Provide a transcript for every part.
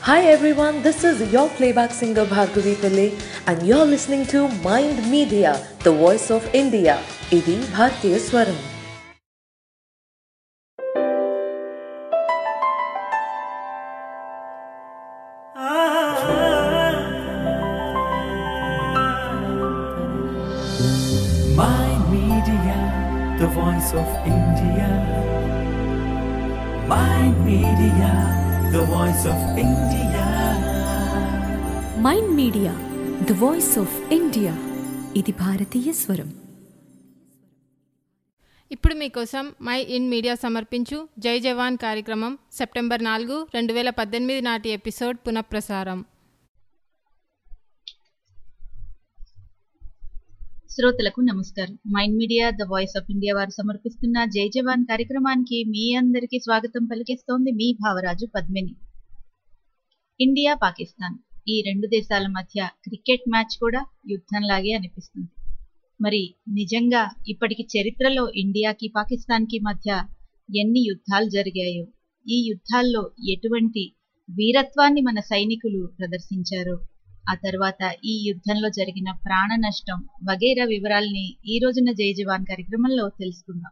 Hi everyone, this is your playback singer Bhargavi Pillai and you're listening to Mind Media, the voice of India. Idi Bhartiya Swaram. Mind Media, the voice of India. Mind Media, the voice of India. Mind Media the voice of India ఇది భారతీయ స్వరం ఇప్పుడు మీకోసం my in media సమర్పించు జై జవాన్ కార్యక్రమం September నాలుగు రెండు వేల పద్దెనిమిది నాటి ఎపిసోడ్ పునఃప్రసారం శ్రోతలకు నమస్కారం Mind Media the voice of India వారు సమర్పిస్తున్న జై జవాన్ కార్యక్రమానికి మీ అందరికీ స్వాగతం పలికిస్తోంది మీ భావరాజు పద్మిని ఇండియా పాకిస్తాన్ ఈ రెండు దేశాల మధ్య క్రికెట్ మ్యాచ్ కూడా యుద్ధంలాగే అనిపిస్తుంది మరి నిజంగా ఇప్పటికి చరిత్రలో ఇండియాకి పాకిస్తాన్కి మధ్య ఎన్ని యుద్ధాలు జరిగాయో ఈ యుద్ధాల్లో ఎటువంటి వీరత్వాన్ని మన సైనికులు ప్రదర్శించారో ఆ తర్వాత ఈ యుద్ధంలో జరిగిన ప్రాణ నష్టం వగైరా వివరాల్ని ఈ రోజున జై జవాన్ కార్యక్రమంలో తెలుసుకుందాం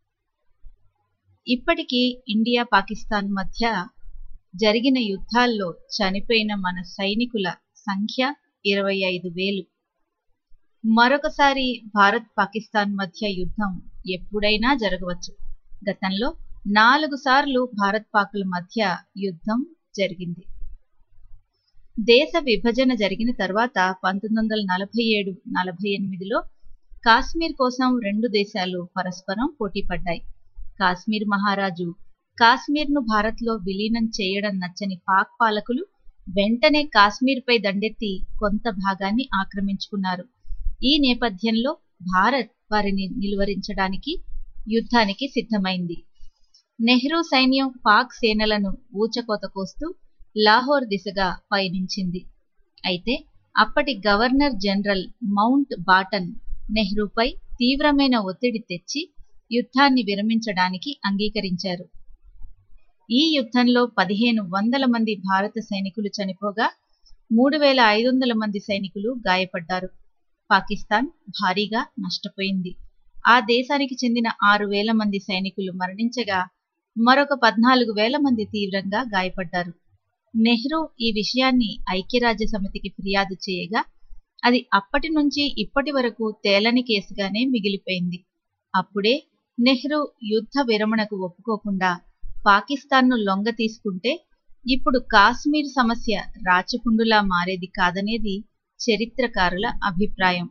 ఇప్పటికీ ఇండియా పాకిస్తాన్ మధ్య జరిగిన యుద్ధాల్లో చనిపోయిన మన సైనికుల సంఖ్య ఇరవై ఐదు వేలు మరొకసారి భారత్ పాకిస్తాన్ మధ్య యుద్ధం ఎప్పుడైనా జరగవచ్చు గతంలో నాలుగు సార్లు భారత్ పాకుల మధ్య యుద్ధం జరిగింది దేశ విభజన జరిగిన తర్వాత పంతొమ్మిది వందల నలభై ఏడు నలభై ఎనిమిదిలో కాశ్మీర్ కోసం రెండు దేశాలు పరస్పరం పోటీ పడ్డాయి కాశ్మీర్ మహారాజు కాశ్మీర్ను భారత్లో విలీనం చేయడం నచ్చని పాక్ పాలకులు వెంటనే కాశ్మీర్పై దండెత్తి కొంత భాగాన్ని ఆక్రమించుకున్నారు ఈ నేపథ్యంలో భారత్ వారిని నిలువరించడానికి యుద్ధానికి సిద్ధమైంది నెహ్రూ సైన్యం పాక్ సేనలను ఊచకోత కోస్తూ లాహోర్ దిశగా పయనించింది అయితే అప్పటి గవర్నర్ జనరల్ మౌంట్ బాటన్ నెహ్రూపై తీవ్రమైన ఒత్తిడి తెచ్చి యుద్ధాన్ని విరమించడానికి అంగీకరించారు ఈ యుద్ధంలో పదిహేను వందల మంది భారత సైనికులు చనిపోగా మూడు వేల ఐదు వందల మంది సైనికులు గాయపడ్డారు పాకిస్తాన్ భారీగా నష్టపోయింది ఆ దేశానికి చెందిన ఆరు వేల మంది సైనికులు మరణించగా మరొక పద్నాలుగు వేల మంది తీవ్రంగా గాయపడ్డారు నెహ్రూ ఈ విషయాన్ని ఐక్యరాజ్య సమితికి ఫిర్యాదు చేయగా అది అప్పటి నుంచి ఇప్పటి వరకు తేలని కేసుగానే మిగిలిపోయింది అప్పుడే నెహ్రూ యుద్ధ విరమణకు ఒప్పుకోకుండా పాకిస్తాన్ను లొంగ తీసుకుంటే ఇప్పుడు కాశ్మీర్ సమస్య రాచకుండులా మారేది కాదనేది చరిత్రకారుల అభిప్రాయం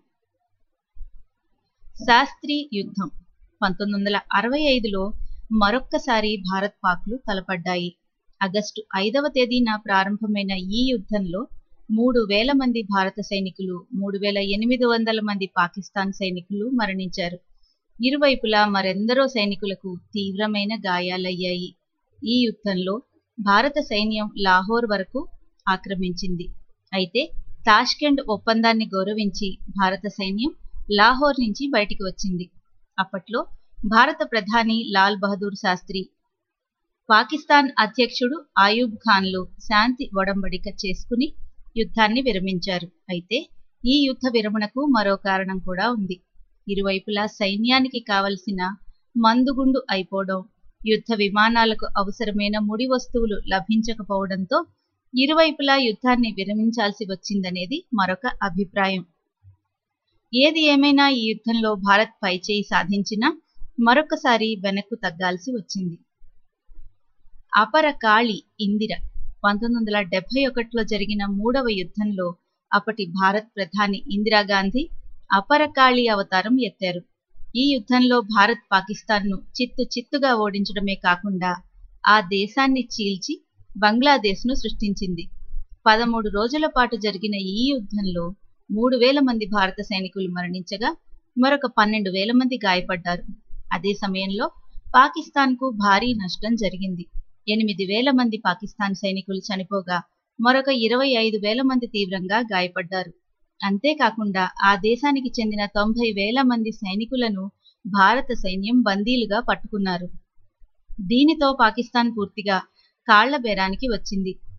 శాస్త్రి యుద్ధం పంతొమ్మిది వందల అరవై ఐదులో మరొక్కసారి భారత్ పాక్లు తలపడ్డాయి ఆగస్టు ఐదవ తేదీన ప్రారంభమైన ఈ యుద్ధంలో మూడు వేల మంది భారత సైనికులు మూడు వేల ఎనిమిది వందల మంది పాకిస్తాన్ సైనికులు మరణించారు ఇరువైపులా మరెందరో సైనికులకు తీవ్రమైన గాయాలయ్యాయి ఈ యుద్ధంలో భారత సైన్యం లాహోర్ వరకు ఆక్రమించింది అయితే తాష్కెండ్ ఒప్పందాన్ని గౌరవించి భారత సైన్యం లాహోర్ నుంచి బయటికి వచ్చింది అప్పట్లో భారత ప్రధాని లాల్ బహదూర్ శాస్త్రి పాకిస్తాన్ అధ్యక్షుడు ఆయూబ్ ఖాన్లు శాంతి ఒడంబడిక చేసుకుని యుద్ధాన్ని విరమించారు అయితే ఈ యుద్ధ విరమణకు మరో కారణం కూడా ఉంది ఇరువైపులా సైన్యానికి కావలసిన మందుగుండు అయిపోవడం యుద్ధ విమానాలకు అవసరమైన ముడి వస్తువులు లభించకపోవడంతో ఇరువైపులా యుద్ధాన్ని విరమించాల్సి వచ్చిందనేది మరొక అభిప్రాయం ఏది ఏమైనా ఈ యుద్ధంలో భారత్ పైచేయి సాధించినా మరొకసారి వెనక్కు తగ్గాల్సి వచ్చింది అపరకాళి ఇందిర పంతొమ్మిది వందల డెబ్బై ఒకటిలో జరిగిన మూడవ యుద్ధంలో అప్పటి భారత్ ప్రధాని ఇందిరాగాంధీ అపరకాళి అవతారం ఎత్తారు ఈ యుద్ధంలో భారత్ పాకిస్తాన్ను చిత్తు చిత్తుగా ఓడించడమే కాకుండా ఆ దేశాన్ని చీల్చి బంగ్లాదేశ్ను సృష్టించింది పదమూడు రోజుల పాటు జరిగిన ఈ యుద్ధంలో మూడు వేల మంది భారత సైనికులు మరణించగా మరొక పన్నెండు వేల మంది గాయపడ్డారు అదే సమయంలో పాకిస్తాన్కు భారీ నష్టం జరిగింది ఎనిమిది వేల మంది పాకిస్తాన్ సైనికులు చనిపోగా మరొక ఇరవై ఐదు వేల మంది తీవ్రంగా గాయపడ్డారు అంతేకాకుండా ఆ దేశానికి చెందిన తొంభై వేల మంది సైనికులను భారత సైన్యం బందీలుగా పట్టుకున్నారు దీనితో పాకిస్తాన్ పూర్తిగా కాళ్ల బేరానికి వచ్చింది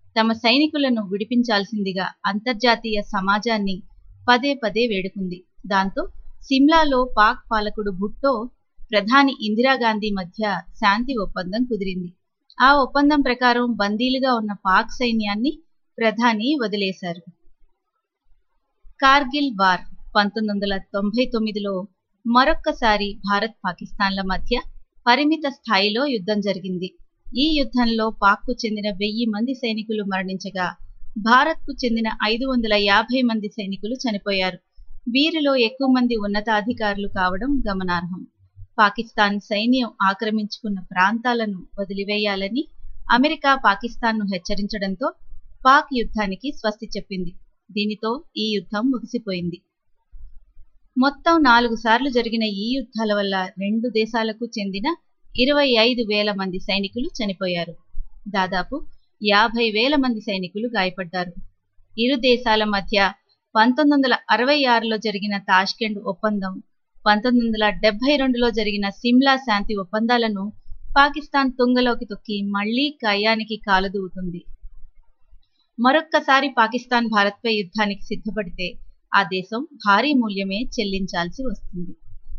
తమ సైనికులను విడిపించాల్సిందిగా అంతర్జాతీయ సమాజాన్ని పదే పదే వేడుకుంది దాంతో సిమ్లాలో పాక్ పాలకుడు భుట్టో ప్రధాని ఇందిరాగాంధీ మధ్య శాంతి ఒప్పందం కుదిరింది ఆ ఒప్పందం ప్రకారం బందీలుగా ఉన్న పాక్ సైన్యాన్ని ప్రధాని వదిలేశారు కార్గిల్ వార్ పంతొమ్మిది వందల తొంభై తొమ్మిదిలో మరొక్కసారి భారత్ పాకిస్తాన్ల మధ్య పరిమిత స్థాయిలో యుద్ధం జరిగింది ఈ యుద్ధంలో పాక్కు చెందిన వెయ్యి మంది సైనికులు మరణించగా భారత్కు చెందిన ఐదు వందల యాభై మంది సైనికులు చనిపోయారు వీరిలో ఎక్కువ మంది ఉన్నతాధికారులు కావడం గమనార్హం పాకిస్తాన్ సైన్యం ఆక్రమించుకున్న ప్రాంతాలను వదిలివేయాలని అమెరికా పాకిస్తాన్ను హెచ్చరించడంతో పాక్ యుద్ధానికి స్వస్తి చెప్పింది దీనితో ఈ యుద్ధం ముగిసిపోయింది మొత్తం నాలుగు సార్లు జరిగిన ఈ యుద్ధాల వల్ల రెండు దేశాలకు చెందిన ఇరవై ఐదు వేల మంది సైనికులు చనిపోయారు దాదాపు యాభై వేల మంది సైనికులు గాయపడ్డారు ఇరు దేశాల మధ్య పంతొమ్మిది వందల అరవై ఆరులో జరిగిన తాష్కెండ్ ఒప్పందం పంతొమ్మిది వందల డెబ్బై రెండులో జరిగిన సిమ్లా శాంతి ఒప్పందాలను పాకిస్తాన్ తుంగలోకి తొక్కి మళ్లీ కయ్యానికి కాలుదూవుతుంది మరొక్కసారి పాకిస్తాన్ భారత్పై యుద్ధానికి సిద్ధపడితే ఆ దేశం భారీ మూల్యమే చెల్లించాల్సి వస్తుంది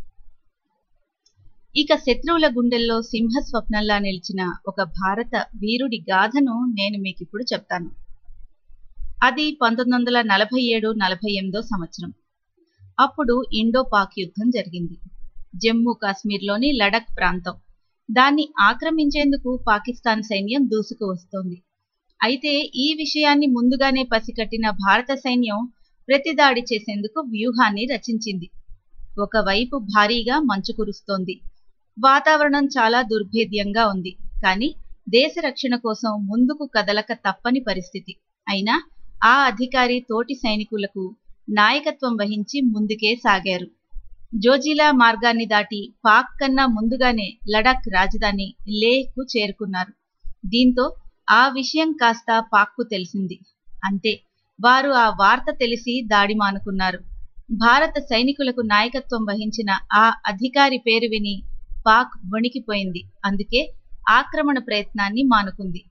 ఇక శత్రువుల గుండెల్లో సింహ స్వప్నంలా నిలిచిన ఒక భారత వీరుడి గాథను నేను మీకు ఇప్పుడు చెప్తాను అది పంతొమ్మిది వందల నలభై ఏడు నలభై ఎనిమిదో సంవత్సరం అప్పుడు ఇండో పాక్ యుద్ధం జరిగింది జమ్మూ కాశ్మీర్లోని లడక్ ప్రాంతం దాన్ని ఆక్రమించేందుకు పాకిస్తాన్ సైన్యం దూసుకు వస్తోంది అయితే ఈ విషయాన్ని ముందుగానే పసికట్టిన భారత సైన్యం ప్రతిదాడి చేసేందుకు వ్యూహాన్ని రచించింది ఒకవైపు భారీగా మంచు కురుస్తోంది వాతావరణం చాలా దుర్భేద్యంగా ఉంది కానీ దేశ రక్షణ కోసం ముందుకు కదలక తప్పని పరిస్థితి అయినా ఆ అధికారి తోటి సైనికులకు నాయకత్వం వహించి ముందుకే సాగారు జోజిలా మార్గాన్ని దాటి పాక్ కన్నా ముందుగానే లడాక్ రాజధాని లేహ్కు చేరుకున్నారు దీంతో ఆ విషయం కాస్త పాక్కు తెలిసింది అంతే వారు ఆ వార్త తెలిసి దాడి మానుకున్నారు భారత సైనికులకు నాయకత్వం వహించిన ఆ అధికారి పేరు విని పాక్ వణికిపోయింది అందుకే ఆక్రమణ ప్రయత్నాన్ని మానుకుంది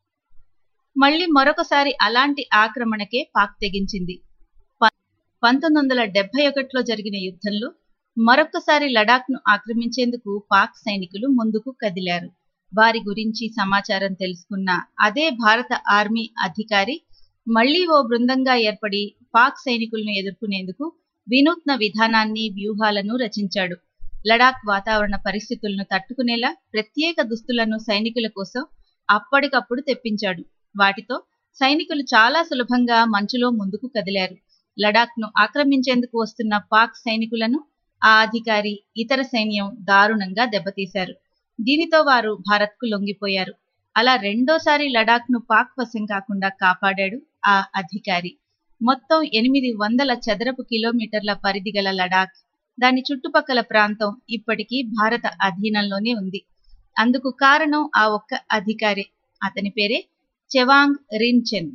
మళ్ళీ మరొకసారి అలాంటి ఆక్రమణకే పాక్ తెగించింది పంతొమ్మిది వందల డెబ్బై ఒకటిలో జరిగిన యుద్ధంలో మరొక్కసారి లడాక్ను ఆక్రమించేందుకు పాక్ సైనికులు ముందుకు కదిలారు వారి గురించి సమాచారం తెలుసుకున్న అదే భారత ఆర్మీ అధికారి మళ్లీ ఓ బృందంగా ఏర్పడి పాక్ సైనికులను ఎదుర్కొనేందుకు వినూత్న విధానాన్ని వ్యూహాలను రచించాడు లడాక్ వాతావరణ పరిస్థితులను తట్టుకునేలా ప్రత్యేక దుస్తులను సైనికుల కోసం అప్పటికప్పుడు తెప్పించాడు వాటితో సైనికులు చాలా సులభంగా మంచులో ముందుకు కదిలారు లడాక్ను ఆక్రమించేందుకు వస్తున్న పాక్ సైనికులను ఆ అధికారి ఇతర సైన్యం దారుణంగా దెబ్బతీశారు దీనితో వారు భారత్కు లొంగిపోయారు అలా రెండోసారి లడాక్ను పాక్ వశం కాకుండా కాపాడాడు ఆ అధికారి మొత్తం ఎనిమిది వందల చదరపు కిలోమీటర్ల పరిధి గల లడాక్ దాని చుట్టుపక్కల ప్రాంతం ఇప్పటికీ భారత అధీనంలోనే ఉంది అందుకు కారణం ఆ ఒక్క అధికారి అతని పేరే చెవాంగ్ రిన్చెన్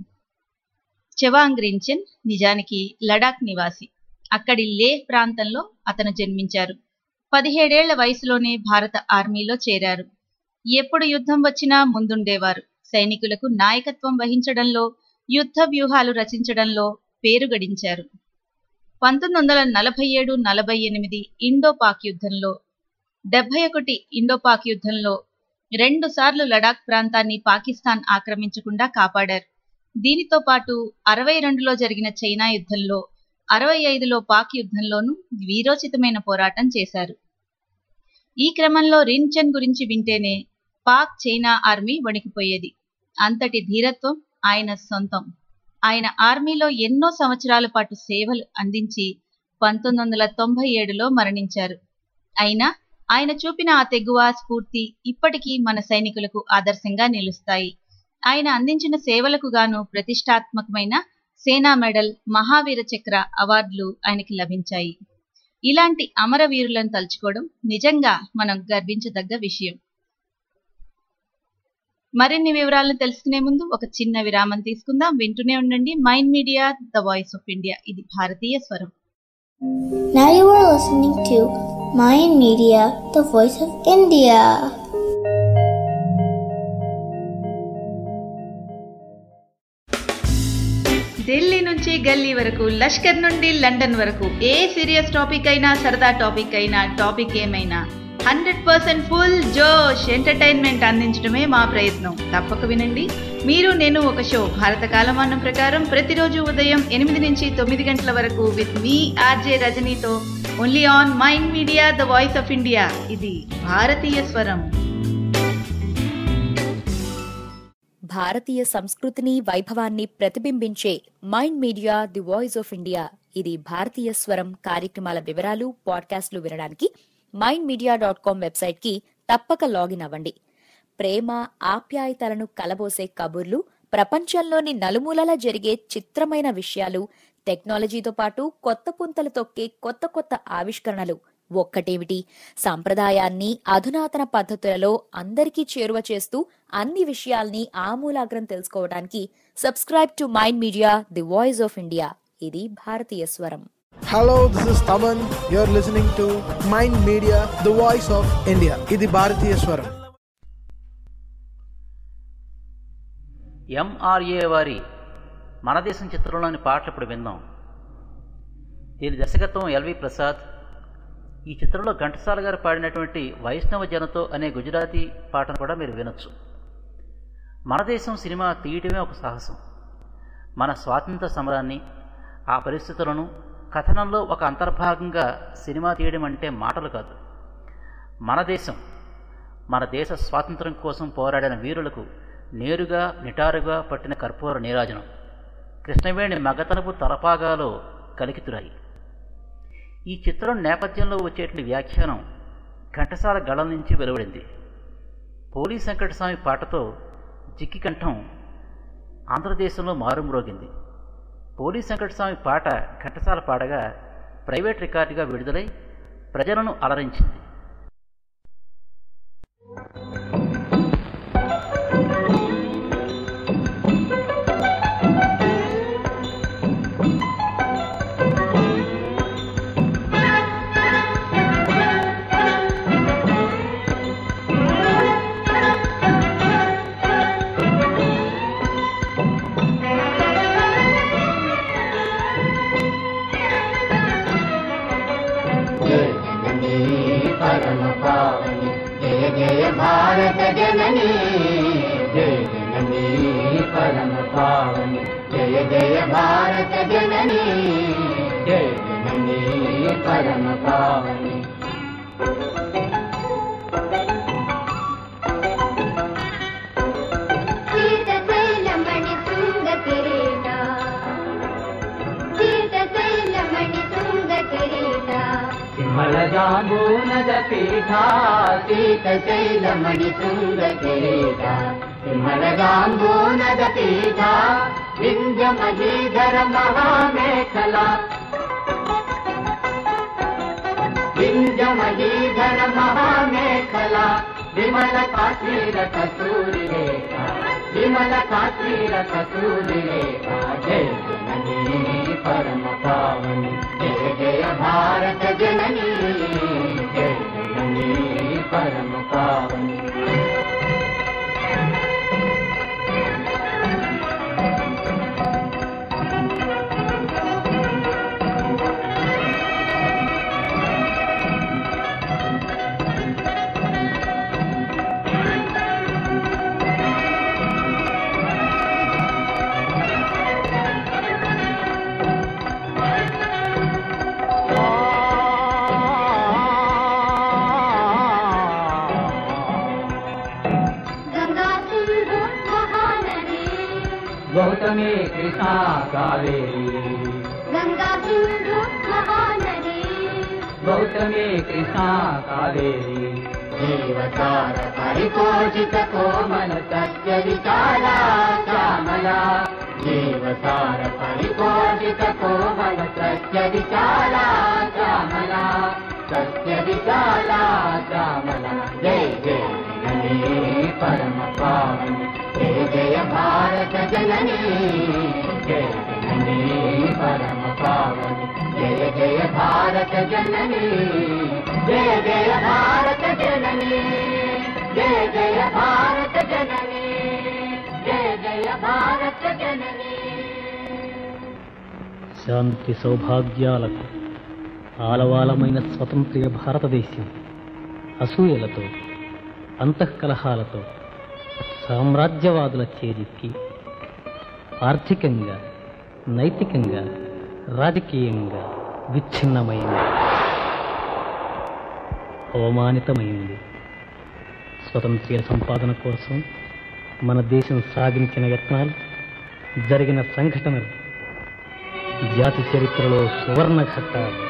చెవాంగ్ రిన్చెన్ నిజానికి లడాక్ నివాసి అక్కడి లేహ్ ప్రాంతంలో అతను జన్మించారు పదిహేడేళ్ల వయసులోనే భారత ఆర్మీలో చేరారు ఎప్పుడు యుద్ధం వచ్చినా ముందుండేవారు సైనికులకు నాయకత్వం వహించడంలో యుద్ధ వ్యూహాలు రచించడంలో పేరు గడించారు పంతొమ్మిది వందల నలభై ఏడు నలభై ఎనిమిది ఇండో పాక్ యుద్ధంలో డెబ్బై ఒకటి ఇండో పాక్ యుద్ధంలో రెండు సార్లు లడాక్ ప్రాంతాన్ని పాకిస్తాన్ ఆక్రమించకుండా కాపాడారు దీనితో పాటు అరవై రెండులో జరిగిన చైనా యుద్ధంలో అరవై ఐదులో పాక్ యుద్ధంలోనూ వీరోచితమైన పోరాటం చేశారు ఈ క్రమంలో రిన్చెన్ గురించి వింటేనే పాక్ చైనా ఆర్మీ వణికిపోయేది అంతటి ధీరత్వం ఆయన సొంతం ఆయన ఆర్మీలో ఎన్నో సంవత్సరాల పాటు సేవలు అందించి పంతొమ్మిది వందల తొంభై ఏడులో మరణించారు అయినా ఆయన చూపిన ఆ తెగువ స్ఫూర్తి ఇప్పటికీ మన సైనికులకు ఆదర్శంగా నిలుస్తాయి ఆయన అందించిన సేవలకు గాను ప్రతిష్టాత్మకమైన సేనా మెడల్ మహావీర చక్ర అవార్డులు ఆయనకి లభించాయి ఇలాంటి అమరవీరులను తలుచుకోవడం నిజంగా మనం గర్వించదగ్గ విషయం మరిన్ని వివరాలను తెలుసుకునే ముందు ఒక చిన్న విరామం తీసుకుందాం వింటూనే ఉండండి Mind Media the voice of India ఇది భారతీయ స్వరం Now you are listening to Mayan Media, the voice of India. Delhi నుంచి గల్లీ వరకు లష్కర్ నుండి లండన్ వరకు ఏ సీరియస్ టాపిక్ అయినా సరదా టాపిక్ అయినా టాపిక్ ఏమైనా హండ్రెడ్ పర్సెంట్ ఫుల్ జోష్ ఎంటర్టైన్మెంట్ అందించడమే మా ప్రయత్నం తప్పక వినండి మీరు నేను ఒక షో భారత కాలమానం ప్రకారం ప్రతిరోజు ఉదయం ఎనిమిది నుంచి తొమ్మిది గంటల వరకు విత్ మీ ఆర్జే రజనీతో only on Mind Media the voice of India ఇది భారతీయ స్వరం భారతీయ సంస్కృతిని వైభవాన్ని ప్రతిబింబించే Mind Media the voice of India ఇది భారతీయ స్వరం కార్యక్రమాల వివరాలు పాడ్కాస్ట్లు వినడానికి Mind Media dot com website కి తప్పక లాగిన్ అవ్వండి ప్రేమ ఆప్యాయతలను కలబోసే కబుర్లు ప్రపంచంలోని నలుమూలలా జరిగే చిత్రమైన విషయాలు టెక్నాలజీతో పాటు కొత్త పుంతలు తొక్కే కొత్త కొత్త ఆవిష్కరణలు ఒక్కటేమిటి సాంప్రదాయాన్ని అధునాతన పద్ధతులలో అందరికీ చేరువ చేస్తూ అన్ని విషయాల్ని ఆమూలాగ్రం తెలుసుకోవడానికి subscribe to Mind Media the voice of India ఇది భారతీయ స్వరం Hello, this is Taman. You're listening to Mind Media, the voice of India. ఇది భారతీయ స్వరం ఎంఆర్ఏ వారి మన దేశం చిత్రంలోని పాటలు ఇప్పుడు విందాం దీని దర్శకత్వం ఎల్వి ప్రసాద్ ఈ చిత్రంలో ఘంటసాల గారు పాడినటువంటి వైష్ణవ జనతో అనే గుజరాతీ పాటను కూడా మీరు వినొచ్చు మన దేశం సినిమా తీయటమే ఒక సాహసం మన స్వాతంత్ర సమరాన్ని ఆ పరిస్థితులను కథనంలో ఒక అంతర్భాగంగా సినిమా తీయడం అంటే మాటలు కాదు మన దేశం మన దేశ స్వాతంత్రం కోసం పోరాడిన వీరులకు నేరుగా నిటారుగా పట్టిన కర్పూర నీరాజనం కృష్ణవేణి మగతనపు తలపాగాలో కలికితురాయి ఈ చిత్రం నేపథ్యంలో వచ్చేటువంటి వ్యాఖ్యానం ఘంటసాల గళం నుంచి వెలువడింది పోలీస్ వెంకటస్వామి పాటతో జిక్కి కంఠం ఆంధ్రదేశంలో మారుమ్రోగింది పోలీస్ వెంకటస్వామి పాట ఘంటసాల పాడగా ప్రైవేట్ రికార్డుగా విడుదలై ప్రజలను అలరించింది సీతశైలమణి తుంగ కిరీట సీతశైలమణి తుంగ కిరీట సిమలజాంబూనద పీఠ సీతశైలమణి తుంగ కిరీట సిమలజాంబూనద పీఠ వింధ్యమహీధర మహామేఖల వింధ్యమహీధర మహామేఖల విమల కాశ్మీర కస్తూరి రేఖ విమల కాశ్మీర కస్తూరి రేఖ జయ జననీ పరమ పావని జయ జయ భారత జననీ జయ జననీ పరమ పావని గంగా సింధు మహానది గౌతమి కృష్ణా కావేరి గంగా సింధు మహానది గౌతమి కృష్ణా కావేరి జీవసార పరిపోషిత కోమల సత్య విశాల శ్యామల జీవసార పరిపోషిత కోమల సత్య విశాల శ్యామల సత్య విశాల శ్యామల జయ జయ జననీ పరమ పావని జయ జయ భారత జననీ జయ జననీ పరమ పావని జయ జయ భారత జననీ జయ జయ భారత జననీ జయ జయ భారత జననీ జయ జయ భారత జననీ శాంతి సౌభాగ్యాలకు ఆలవాలమైన స్వతంత్ర భారతదేశం అసూయలతో అంతఃకలహాలతో సామ్రాజ్యవాదుల చేజిక్కి ఆర్థికంగా నైతికంగా రాజకీయంగా విచ్ఛిన్నమైంది అవమానితమైంది స్వతంత్ర సంపాదన కోసం మన దేశం సాగించిన యత్నాలు జరిగిన సంఘటనలు జాతి చరిత్రలో సువర్ణ ఘట్టాలు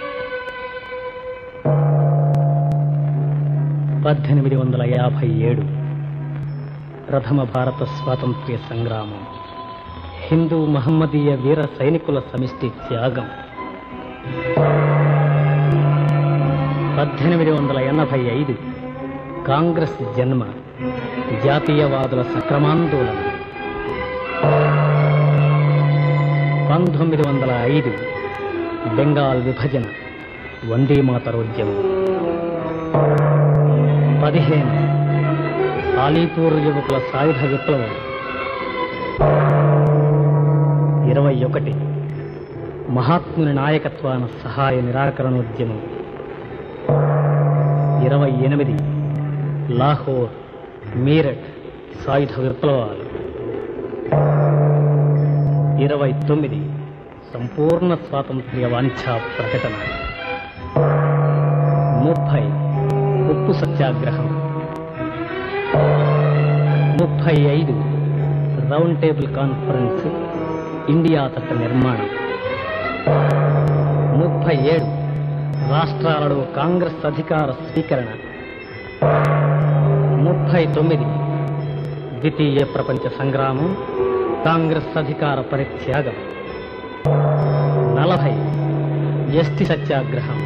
పద్దెనిమిది వందల యాభై ఏడు ప్రథమ భారత స్వాతంత్ర్య సంగ్రామం హిందూ మహమ్మదీయ వీర సైనికుల సమిష్టి త్యాగం పద్దెనిమిది వందల ఎనభై ఐదు కాంగ్రెస్ జన్మ జాతీయవాదుల సక్రమాందోళన పంతొమ్మిది వందల ఐదు బెంగాల్ విభజన వందే మాతరోద్యమం పదిహేను ఆలీపూర్ యువకుల సాయుధ విప్లవం ఇరవై ఒకటి మహాత్ముని నాయకత్వాన సహాయ నిరాకరణోద్యమం ఇరవై ఎనిమిది లాహోర్ మీరట్ సాయుధ విప్లవాలు ఇరవై తొమ్మిది సంపూర్ణ స్వాతంత్ర్య వాంఛా ప్రకటన ముప్పై ఉప్పు సత్యాగ్రహం ముప్పై ఐదు రౌండ్ టేబుల్ కాన్ఫరెన్స్ ఇండియా తట్ట నిర్మాణం ముప్పై ఏడు రాష్ట్రాలలో కాంగ్రెస్ అధికార స్వీకరణ ముప్పై తొమ్మిది ద్వితీయ ప్రపంచ సంగ్రామం కాంగ్రెస్ అధికార పరిత్యాగం నలభై ఎస్టి సత్యాగ్రహం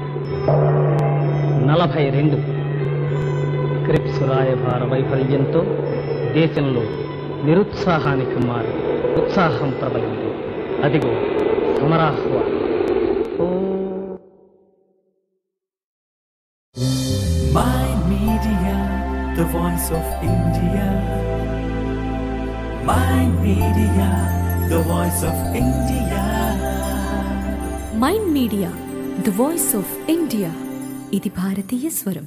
నలభై రెండు క్రిప్స్ రాయభార వైఫల్యంతో దేశంలో నిరుత్సాహానికి మారి ఉత్సాహం ప్రబలింది అదిగో సమరాహ్వానం Mind Media, the voice of India. Mind Media, the voice of India. Mind Media the voice of India ఇది భారతీయ స్వరం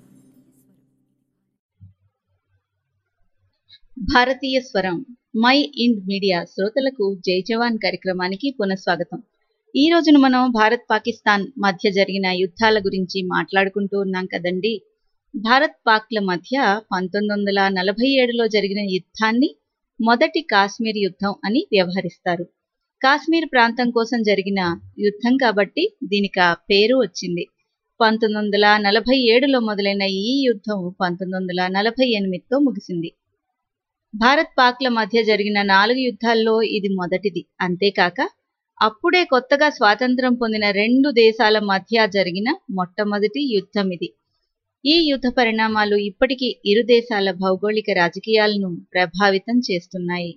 భారతీయ స్వరం మై ఇండ్ మీడియా శ్రోతలకు జై జవాన్ కార్యక్రమానికి పునఃస్వాగతం ఈ రోజున మనం భారత్ పాకిస్తాన్ మధ్య జరిగిన యుద్ధాల గురించి మాట్లాడుకుంటూ ఉన్నాం కదండి భారత్ పాక్ల మధ్య పంతొమ్మిది వందల నలభై ఏడులో జరిగిన యుద్ధాన్ని మొదటి కాశ్మీర్ యుద్ధం అని వ్యవహరిస్తారు కాశ్మీర్ ప్రాంతం కోసం జరిగిన యుద్ధం కాబట్టి దీనికి ఆ పేరు వచ్చింది పంతొమ్మిది వందల నలభై ఏడులో మొదలైన ఈ యుద్ధం పంతొమ్మిది వందల నలభై ఎనిమిదితో ముగిసింది భారత్ పాక్ల మధ్య జరిగిన నాలుగు యుద్ధాల్లో ఇది మొదటిది అంతేకాక అప్పుడే కొత్తగా స్వాతంత్రం పొందిన రెండు దేశాల మధ్య జరిగిన మొట్టమొదటి యుద్ధం ఇది ఈ యుద్ధ పరిణామాలు ఇప్పటికీ ఇరు దేశాల భౌగోళిక రాజకీయాలను ప్రభావితం చేస్తున్నాయి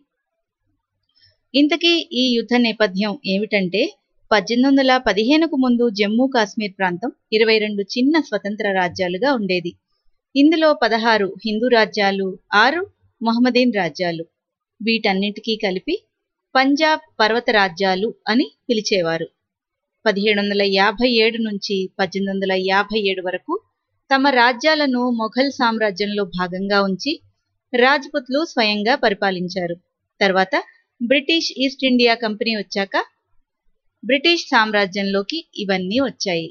ఇంతకీ ఈ యుద్ధ నేపథ్యం ఏమిటంటే పద్దెనిమిది వందల పదిహేనుకు ముందు జమ్మూ కాశ్మీర్ ప్రాంతం ఇరవై రెండు చిన్న స్వతంత్ర రాజ్యాలుగా ఉండేది ఇందులో పదహారు హిందూ రాజ్యాలు ఆరు మొహమ్మదీన్ రాజ్యాలు వీటన్నింటికీ కలిపి పంజాబ్ పర్వత రాజ్యాలు అని పిలిచేవారు పదిహేడు వందల యాభై ఏడు నుంచి పద్దెనిమిది వందల యాభై ఏడు వరకు తమ రాజ్యాలను మొఘల్ సామ్రాజ్యంలో భాగంగా ఉంచి రాజ్పుత్లు స్వయంగా పరిపాలించారు తర్వాత బ్రిటిష్ ఈస్ట్ ఇండియా కంపెనీ వచ్చాక బ్రిటిష్ సామ్రాజ్యంలోకి ఇవన్నీ వచ్చాయి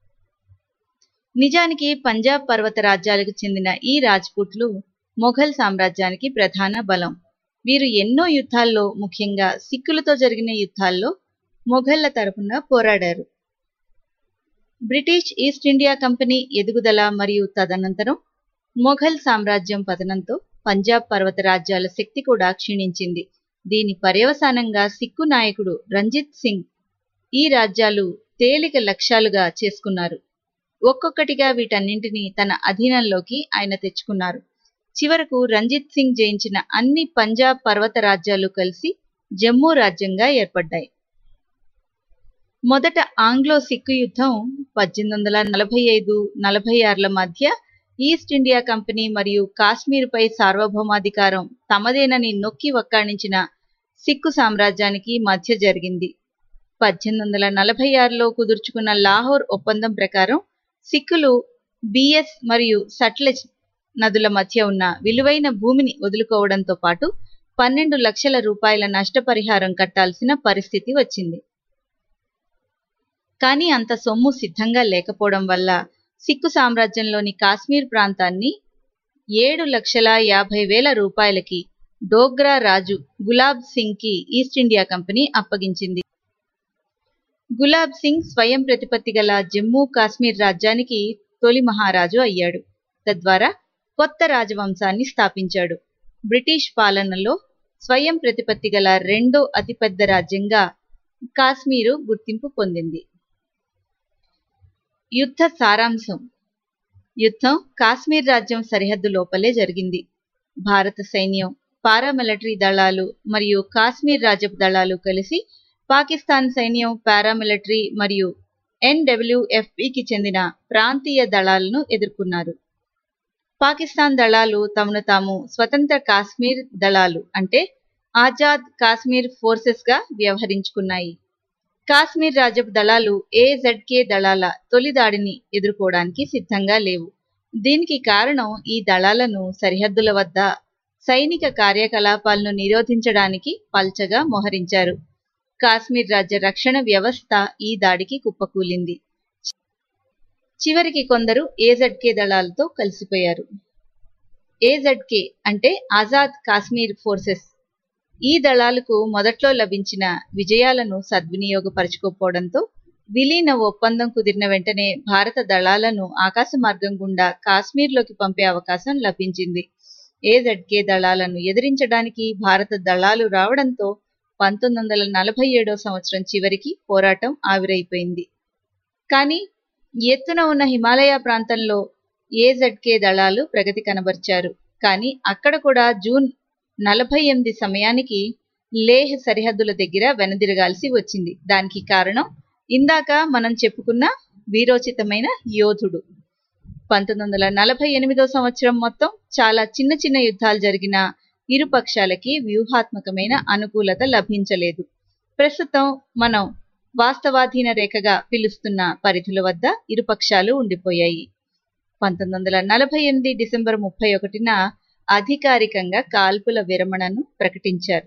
నిజానికి పంజాబ్ పర్వత రాజ్యాలకు చెందిన ఈ రాజ్పుట్లు మొఘల్ సామ్రాజ్యానికి ప్రధాన బలం వీరు ఎన్నో యుద్ధాల్లో ముఖ్యంగా సిక్కులతో జరిగిన యుద్ధాల్లో మొఘళ్ల తరపున పోరాడారు బ్రిటిష్ ఈస్ట్ ఇండియా కంపెనీ ఎదుగుదల మరియు తదనంతరం మొఘల్ సామ్రాజ్యం పతనంతో పంజాబ్ పర్వత రాజ్యాల శక్తి కూడా క్షీణించింది దీని పర్యవసానంగా సిక్కు నాయకుడు రంజిత్ సింగ్ ఈ రాజ్యాలు తేలిక లక్ష్యాలుగా చేసుకున్నారు ఒక్కొక్కటిగా వీటన్నింటినీ తన అధీనంలోకి ఆయన తెచ్చుకున్నారు చివరకు రంజిత్ సింగ్ జయించిన అన్ని పంజాబ్ పర్వత రాజ్యాలు కలిసి జమ్మూ రాజ్యంగా ఏర్పడ్డాయి మొదట ఆంగ్లో సిక్కు యుద్ధం పద్దెనిమిది వందల నలభై ఐదు నలభై ఆరుల మధ్య ఈస్ట్ ఇండియా కంపెనీ మరియు కాశ్మీర్పై సార్వభౌమాధికారం తమదేనని నొక్కి వక్కాణించిన సిక్కు సామ్రాజ్యానికి మధ్య జరిగింది పద్దెనిమిది వందల నలభై ఆరులో కుదుర్చుకున్న లాహోర్ ఒప్పందం ప్రకారం సిక్కులు బిఎస్ మరియు సట్లెజ్ నదుల మధ్య ఉన్న విలువైన భూమిని వదులుకోవడంతో పాటు పన్నెండు లక్షల రూపాయల నష్టపరిహారం కట్టాల్సిన పరిస్థితి వచ్చింది కానీ అంత సొమ్ము సిద్ధంగా లేకపోవడం వల్ల సిక్కు సామ్రాజ్యంలోని కాశ్మీర్ ప్రాంతాన్ని ఏడు లక్షల యాభై వేల రూపాయలకి డోగ్రా రాజు గులాబ్ సింగ్ కి ఈస్ట్ ఇండియా కంపెనీ అప్పగించింది గులాబ్ సింగ్ స్వయం ప్రతిపత్తి గల జమ్మూ కాశ్మీర్ రాజ్యానికి తొలి మహారాజు అయ్యాడు తద్వారా కొత్త రాజవంశాన్ని స్థాపించాడు బ్రిటిష్ పాలనలో స్వయం ప్రతిపత్తి గల రెండో అతిపెద్ద రాజ్యంగా కాశ్మీరు గుర్తింపు పొందింది యుద్ధ సారాంశం యుద్ధం కాశ్మీర్ రాజ్యం సరిహద్దు లోపలే జరిగింది భారత సైన్యం పారామిలిటరీ దళాలు మరియు కాశ్మీర్ రాజ్యపు దళాలు కలిసి పాకిస్తాన్ సైన్యం పారామిలిటరీ మరియు ఎన్డబ్ల్యూఎఫ్పికి చెందిన ప్రాంతీయ దళాలను ఎదుర్కొన్నారు పాకిస్తాన్ దళాలు తమను తాము స్వతంత్ర కాశ్మీర్ దళాలు అంటే ఆజాద్ కాశ్మీర్ ఫోర్సెస్ గా వ్యవహరించుకున్నాయి కాశ్మీర్ రాజ్యపు దళాలు ఏజెడ్కే దళాల తొలి దాడిని ఎదుర్కోవడానికి సిద్ధంగా లేవు దీనికి కారణం ఈ దళాలను సరిహద్దుల వద్ద సైనిక కార్యకలాపాలను నిరోధించడానికి పల్చగా మోహరించారు కాశ్మీర్ రాజ్య రక్షణ వ్యవస్థ ఈ దాడికి కుప్పకూలింది చివరికి కొందరు ఏజెడ్కే దళాలతో కలిసిపోయారు ఏజెడ్కే అంటే ఆజాద్ కాశ్మీర్ ఫోర్సెస్ ఈ దళాలకు మొదట్లో లభించిన విజయాలను సద్వినియోగపరచుకోకపోవడంతో విలీన ఒప్పందం కుదిరిన వెంటనే భారత దళాలను ఆకాశ మార్గం గుండా కాశ్మీర్లోకి పంపే అవకాశం లభించింది ఏజెడ్కే దళాలను ఎదిరించడానికి భారత దళాలు రావడంతో పంతొమ్మిది వందల నలభై ఏడో సంవత్సరం చివరికి పోరాటం ఆవిరైపోయింది కానీ ఎత్తున ఉన్న హిమాలయ ప్రాంతంలో ఏజెడ్కే దళాలు ప్రగతి కనబర్చారు కానీ అక్కడ కూడా జూన్ నలభై ఎనిమిది సమయానికి లేహ్ సరిహద్దుల దగ్గర వెనదిరగాల్సి వచ్చింది దానికి కారణం ఇందాక మనం చెప్పుకున్న వీరోచితమైన యోధుడు పంతొమ్మిది వందల నలభై ఎనిమిదో సంవత్సరం మొత్తం చాలా చిన్న చిన్న యుద్ధాలు జరిగిన ఇరు పక్షాలకి వ్యూహాత్మకమైన అనుకూలత లభించలేదు ప్రస్తుతం మనం వాస్తవాధీన రేఖగా పిలుస్తున్న పరిధుల వద్ద ఇరుపక్షాలు ఉండిపోయాయి పంతొమ్మిది వందల నలభై ఎనిమిది డిసెంబర్ ముప్పై ఒకటిన అధికారికంగా కాల్పుల విరమణను ప్రకటించారు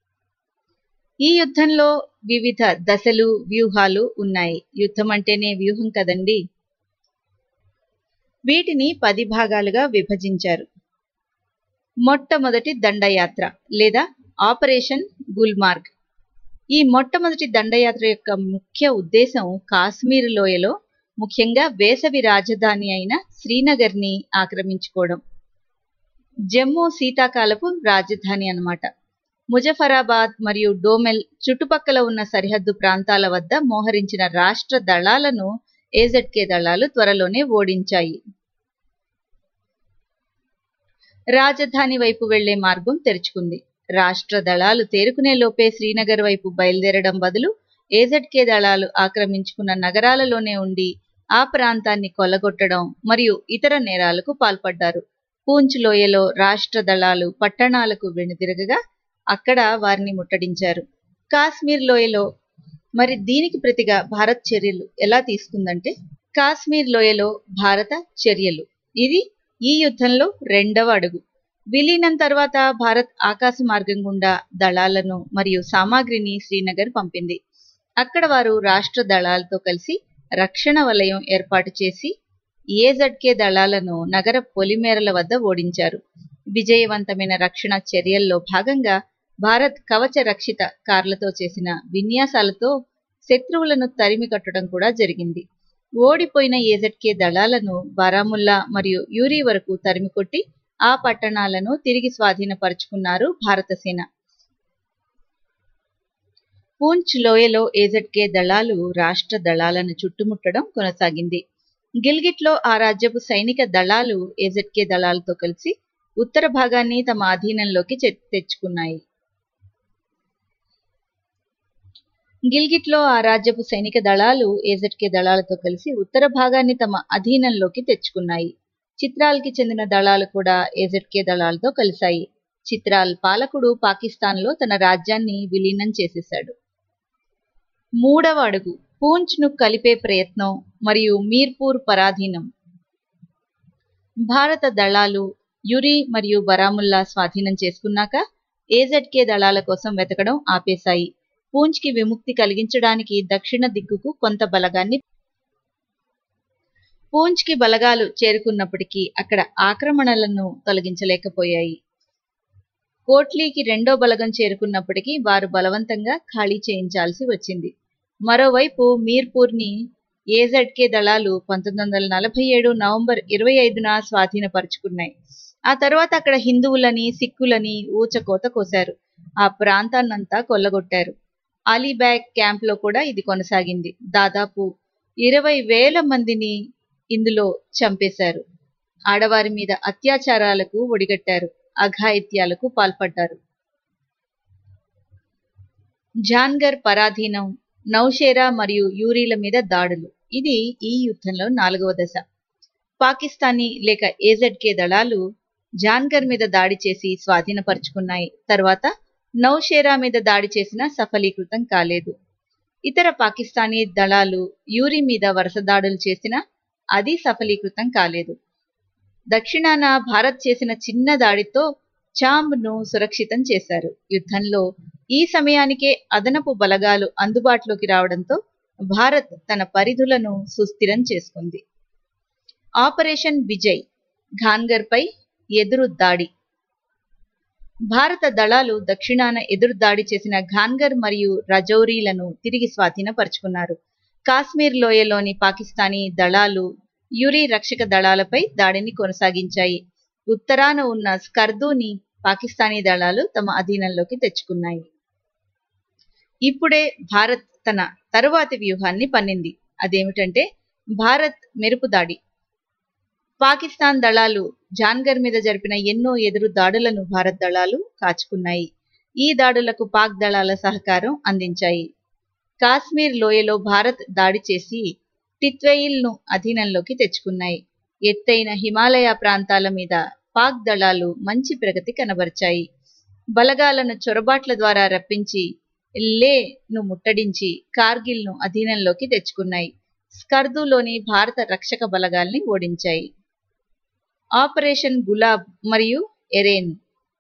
ఈ యుద్ధంలో వివిధ దశలు వ్యూహాలు ఉన్నాయి యుద్ధం అంటేనే వ్యూహం కదండి వీటిని పది భాగాలుగా విభజించారు మొట్టమొదటి దండయాత్ర లేదా ఆపరేషన్ గుల్మార్గ్ ఈ మొట్టమొదటి దండయాత్ర యొక్క ముఖ్య ఉద్దేశం కాశ్మీర్ లోయలో ముఖ్యంగా వేసవి రాజధాని అయిన శ్రీనగర్ని ఆక్రమించుకోవడం జమ్మూ శీతాకాలపు రాజధాని అన్నమాట ముజఫరాబాద్ మరియు డోమెల్ చుట్టుపక్కల ఉన్న సరిహద్దు ప్రాంతాల వద్ద మోహరించిన రాష్ట్ర దళాలను ఏజెడ్కే దళాలు త్వరలోనే ఓడించాయి రాజధాని వైపు వెళ్లే మార్గం తెరుచుకుంది రాష్ట్ర దళాలు తేరుకునే లోపే శ్రీనగర్ వైపు బయలుదేరడం బదులు ఏజెడ్కే దళాలు ఆక్రమించుకున్న నగరాలలోనే ఉండి ఆ ప్రాంతాన్ని కొల్లగొట్టడం మరియు ఇతర నేరాలకు పాల్పడ్డారు పూంచ్ లోయలో రాష్ట్ర దళాలు పట్టణాలకు వెనుదిరగగా అక్కడ వారిని ముట్టడించారు కాశ్మీర్ లోయలో మరి దీనికి ప్రతిగా భారత్ చర్యలు ఎలా తీసుకుందంటే కాశ్మీర్ లోయలో భారత చర్యలు ఇది ఈ యుద్ధంలో రెండవ అడుగు విలీనం తర్వాత భారత్ ఆకాశ మార్గం గుండా దళాలను మరియు సామాగ్రిని శ్రీనగర్ పంపింది అక్కడ వారు రాష్ట్ర దళాలతో కలిసి రక్షణ వలయం ఏర్పాటు చేసి ఏజడ్కే దళాలను నగర పొలిమేరల వద్ద ఓడించారు విజయవంతమైన రక్షణ చర్యల్లో భాగంగా భారత్ కవచ రక్షిత కార్లతో చేసిన విన్యాసాలతో శత్రువులను తరిమి కట్టడం కూడా జరిగింది ఓడిపోయిన ఏజెడ్కే దళాలను బారాముల్లా మరియు యూరి వరకు తరిమికొట్టి ఆ పట్టణాలను తిరిగి స్వాధీనపరుచుకున్నారు భారత సేన పూంచ్ లోయలో ఏజెడ్కే దళాలు రాష్ట్ర దళాలను చుట్టుముట్టడం కొనసాగింది గిల్గిట్లో ఆ రాజ్యపు సైనిక దళాలు ఏజెడ్కే దళాలతో కలిసి ఉత్తర భాగాన్ని తమ అధీనంలోకి తెచ్చుకున్నాయి గిల్గిట్లో ఆ రాజ్యపు సైనిక దళాలు ఏజెడ్కే దళాలతో కలిసి ఉత్తర భాగాన్ని తమ అధీనంలోకి తెచ్చుకున్నాయి చిత్రాల్కి చెందిన దళాలు కూడా ఏజెడ్కే దళాలతో కలిశాయి చిత్రాల్ పాలకుడు పాకిస్తాన్లో తన రాజ్యాన్ని విలీనం చేసేశాడు మూడవ అడుగు పూంచ్ను కలిపే ప్రయత్నం మరియు మీర్పూర్ పరాధీనం భారత దళాలు యురి మరియు బరాముల్లా స్వాధీనం చేసుకున్నాక ఏజెడ్కే దళాల కోసం వెతకడం ఆపేశాయి పూంచ్కి విముక్తి కలిగించడానికి దక్షిణ దిక్కుకు కొంత బలగాన్ని పూంచ్కి బలగాలు చేరుకున్నప్పటికీ అక్కడ ఆక్రమణలను తొలగించలేకపోయాయి కోట్లీకి రెండో బలగం చేరుకున్నప్పటికీ వారు బలవంతంగా ఖాళీ చేయించాల్సి వచ్చింది మరోవైపు మీర్పూర్ని ఏజెడ్కే దళాలు పంతొమ్మిది వందల నలభై ఏడు నవంబర్ ఇరవై ఐదున స్వాధీనపరుచుకున్నాయి ఆ తర్వాత అక్కడ హిందువులని సిక్కులని ఊచకోత కోశారు ఆ ప్రాంతాన్నంతా కొల్లగొట్టారు అలీబ్యాగ్ క్యాంప్లో కూడా ఇది కొనసాగింది దాదాపు ఇరవై వేల మందిని ఇందులో చంపేశారు ఆడవారి మీద అత్యాచారాలకు ఒడిగట్టారు అఘాయిత్యాలకు పాల్పడ్డారు జాన్గర్ పరాధీనం నౌషేరా మరియు యూరీల మీద దాడులు ఇది ఈ యుద్ధంలో నాలుగవ దశ పాకిస్తానీ లేక ఏజెడ్కే దళాలు జాన్గర్ మీద దాడి చేసి స్వాధీనపరుచుకున్నాయి తర్వాత నౌషేరా మీద దాడి చేసినా సఫలీకృతం కాలేదు ఇతర పాకిస్తానీ దళాలు యూరి మీద వరుస దాడులు చేసినా అది సఫలీకృతం కాలేదు దక్షిణాన భారత్ చేసిన చిన్న దాడితో చాంబ్ను సురక్షితం చేశారు యుద్ధంలో ఈ సమయానికే అదనపు బలగాలు అందుబాటులోకి రావడంతో భారత్ తన పరిధులను సుస్థిరం చేసుకుంది ఆపరేషన్ విజయ్ ఘాన్గర్పై ఎదురు దాడి భారత దళాలు దక్షిణాన ఎదురు దాడి చేసిన ఘాన్గర్ మరియు రజౌరీలను తిరిగి స్వాధీనపరుచుకున్నారు కాశ్మీర్ లోయలోని పాకిస్తానీ దళాలు యురి రక్షక దళాలపై దాడిని కొనసాగించాయి ఉత్తరాన ఉన్న స్కర్దూని పాకిస్తానీ దళాలు తమ అధీనంలోకి తెచ్చుకున్నాయి ఇప్పుడే భారత్ తన తరువాతి వ్యూహాన్ని పన్నింది అదేమిటంటే భారత్ మెరుపు దాడి పాకిస్తాన్ దళాలు జాన్గర్ మీద జరిపిన ఎన్నో ఎదురు దాడులను భారత్ దళాలు కాచుకున్నాయి ఈ దాడులకు పాక్ దళాల సహకారం అందించాయి కాశ్మీర్ లోయలో భారత్ దాడి చేసి టిత్వెయిల్ను అధీనంలోకి తెచ్చుకున్నాయి ఎత్తైన హిమాలయ ప్రాంతాల మీద పాక్ దళాలు మంచి ప్రగతి కనబరిచాయి బలగాలను చొరబాట్ల ద్వారా రప్పించి లేను ముట్టడించి కార్గిల్ను అధీనంలోకి తెచ్చుకున్నాయి స్కర్దులోని భారత రక్షక బలగాల్ని ఓడించాయి ఆపరేషన్ గులాబ్ మరియు ఎరేన్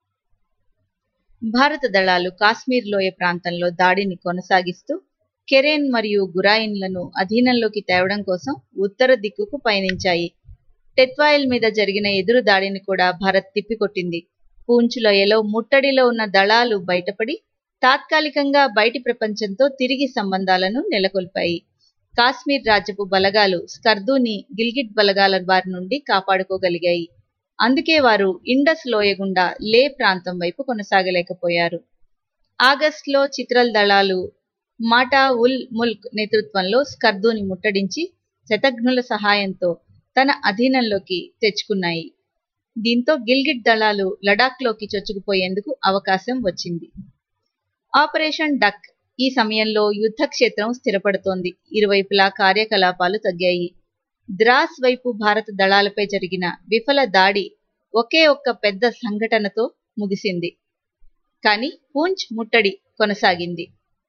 భారత దళాలు కాశ్మీర్ లోయ ప్రాంతంలో దాడిని కొనసాగిస్తూ కెరెన్ మరియు గురాయిన్లను అధీనంలోకి తేవడం కోసం ఉత్తర దిక్కుకు పయనించాయి టెత్వాయిల్ మీద జరిగిన ఎదురు దాడిని కూడా భారత్ తిప్పికొట్టింది పూంచ్ లోయలో ముట్టడిలో ఉన్న దళాలు బయటపడి తాత్కాలికంగా బయటి ప్రపంచంతో తిరిగి సంబంధాలను నెలకొల్పాయి కాశ్మీర్ రాజ్యపు బలగాలు స్కర్దూని గిల్గిట్ బలగాల బారి నుండి కాపాడుకోగలిగాయి అందుకే వారు ఇండస్ లోయ గుండా లే ప్రాంతం వైపు కొనసాగలేకపోయారు ఆగస్టులో చిత్రల్ దళాలు మాటా ఉల్ ముల్క్ నేతృత్వంలో స్కర్దూని ముట్టడించి శతఘ్నుల సహాయంతో తన అధీనంలోకి తెచ్చుకున్నాయి దీంతో గిల్గిట్ దళాలు లడాఖ్లోకి చొచ్చుకుపోయేందుకు అవకాశం వచ్చింది ఆపరేషన్ డక్ ఈ సమయంలో యుద్ధ క్షేత్రం స్థిరపడుతోంది ఇరువైపులా కార్యకలాపాలు తగ్గాయి ద్రాస్ వైపు భారత దళాలపై జరిగిన విఫల దాడి ఒకే ఒక్క పెద్ద సంఘటనతో ముగిసింది కానీ పూంచ్ ముట్టడి కొనసాగింది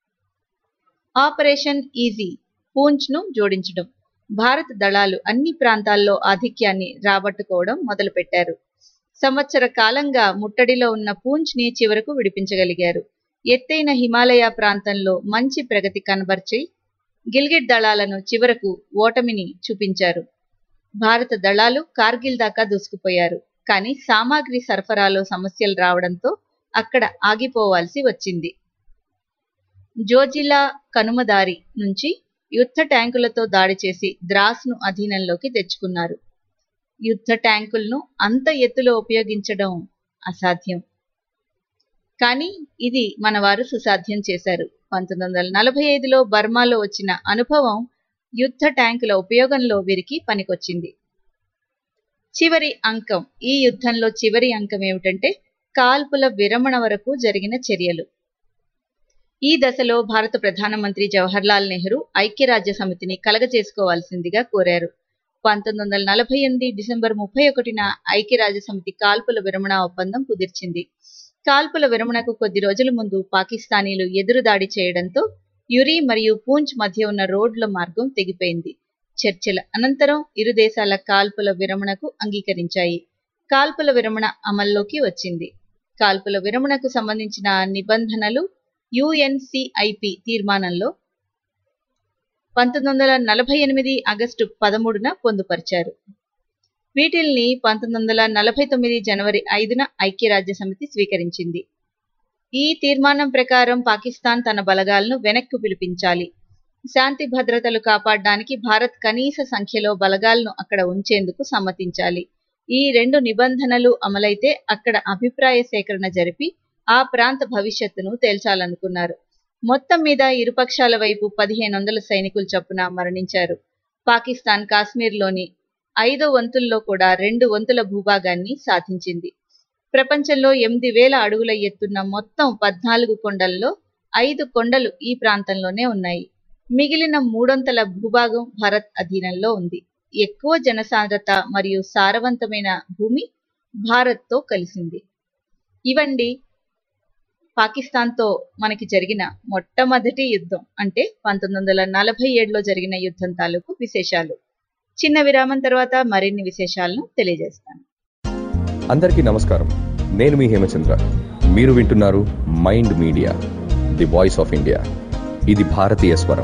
ఆపరేషన్ ఈజీ పూంచ్ను జోడించడం భారత దళాలు అన్ని ప్రాంతాల్లో ఆధిక్యాన్ని రాబట్టుకోవడం మొదలుపెట్టారు సంవత్సర కాలంగా ముట్టడిలో ఉన్న పూంచ్ని చివరకు విడిపించగలిగారు ఎత్తైన హిమాలయ ప్రాంతంలో మంచి ప్రగతి కనబర్చి గిల్గిట్ దళాలను చివరకు ఓటమిని చూపించారు భారత దళాలు కార్గిల్ దాకా దూసుకుపోయారు కానీ సామాగ్రి సరఫరాలో సమస్యలు రావడంతో అక్కడ ఆగిపోవాల్సి వచ్చింది జోజిలా కనుమదారి నుంచి యుద్ధ ట్యాంకులతో దాడి చేసి ద్రాస్ను అధీనంలోకి తెచ్చుకున్నారు యుద్ధ ట్యాంకులను అంత ఎత్తులో ఉపయోగించడం అసాధ్యం కానీ ఇది మనవారు సుసాధ్యం చేశారు పంతొమ్మిది వందల నలభై ఐదులో బర్మాలో వచ్చిన అనుభవం యుద్ధ ట్యాంకుల ఉపయోగంలో వీరికి పనికొచ్చింది చివరి అంకం ఈ యుద్ధంలో చివరి అంకం ఏమిటంటే కాల్పుల విరమణ వరకు జరిగిన చర్యలు ఈ దశలో భారత ప్రధానమంత్రి జవహర్లాల్ నెహ్రూ ఐక్యరాజ్య సమితిని కలగజేసుకోవాల్సిందిగా కోరారు పంతొమ్మిది వందల నలభై ఎనిమిది డిసెంబర్ ముప్పై ఒకటిన ఐక్యరాజ్య సమితి కాల్పుల విరమణ ఒప్పందం కుదిర్చింది కాల్పుల విరమణకు కొద్ది రోజుల ముందు పాకిస్తానీలు ఎదురుదాడి చేయడంతో యురి మరియు పూంచ్ మధ్య ఉన్న రోడ్ల మార్గం తెగిపోయింది చర్చల అనంతరం ఇరు దేశాల కాల్పుల విరమణకు అంగీకరించాయి కాల్పుల విరమణ అమల్లోకి వచ్చింది కాల్పుల విరమణకు సంబంధించిన నిబంధనలు యుఎన్సిఐపి తీర్మానంలో పంతొమ్మిది వందల నలభై ఎనిమిది ఆగస్టు పదమూడున పొందుపరిచారు వీటిల్ని పంతొమ్మిది వందల నలభై తొమ్మిది జనవరి ఐదున ఐక్యరాజ్య సమితి స్వీకరించింది ఈ తీర్మానం ప్రకారం పాకిస్తాన్ తన బలగాలను వెనక్కు పిలిపించాలి శాంతి భద్రతలు కాపాడడానికి భారత్ కనీస సంఖ్యలో బలగాలను అక్కడ ఉంచేందుకు సమ్మతించాలి ఈ రెండు నిబంధనలు అమలైతే అక్కడ అభిప్రాయ సేకరణ జరిపి ఆ ప్రాంత భవిష్యత్తును తేల్చాలనుకున్నారు మొత్తం మీద ఇరుపక్షాల వైపు పదిహేను వందల సైనికులు చొప్పున మరణించారు పాకిస్తాన్ కాశ్మీర్లోని ఐదో వంతుల్లో కూడా రెండు వంతుల భూభాగాన్ని సాధించింది ప్రపంచంలో ఎనిమిది వేల అడుగుల ఎత్తున్న మొత్తం పద్నాలుగు కొండల్లో ఐదు కొండలు ఈ ప్రాంతంలోనే ఉన్నాయి మిగిలిన మూడొంతల భూభాగం భారత్ అధీనంలో ఉంది ఎక్కువ జనసాంద్రత మరియు సారవంతమైన భూమి భారత్తో కలిసింది ఇవండి పాకిస్తాన్తో మనకి జరిగిన మొట్టమొదటి యుద్ధం అంటే పంతొమ్మిది వందల నలభై ఏడులో జరిగిన యుద్ధం తాలూకు విశేషాలు చిన్న విరామం తర్వాత మరిన్ని విశేషాలను తెలియజేస్తాను అందరికీ నమస్కారం నేను మీ హేమచంద్ర మీరు వింటున్నారు Mind Media the voice of India ఇది భారతీయ స్వరం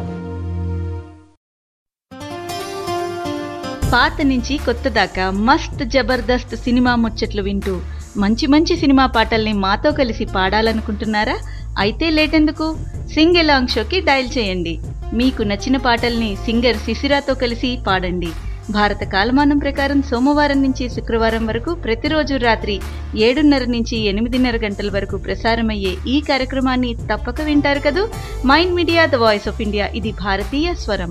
పాత నుంచి కొత్త దాకా మస్త్ జబర్దస్త్ సినిమా ముచ్చట్లు వింటూ మంచి మంచి సినిమా పాటల్ని మాతో కలిసి పాడాలనుకుంటున్నారా అయితే లేటెందుకు సింగ్ ఎలాంగ్ షోకి డయల్ చేయండి మీకు నచ్చిన పాటల్ని సింగర్ శిశిరాతో కలిసి పాడండి భారత కాలమానం ప్రకారం సోమవారం నుంచి శుక్రవారం వరకు ప్రతిరోజు రాత్రి ఏడున్నర నుంచి ఎనిమిదిన్నర గంటల వరకు ప్రసారమయ్యే ఈ కార్యక్రమాన్ని తప్పక వింటారు కదూ Mind Media the voice of India ఇది భారతీయ స్వరం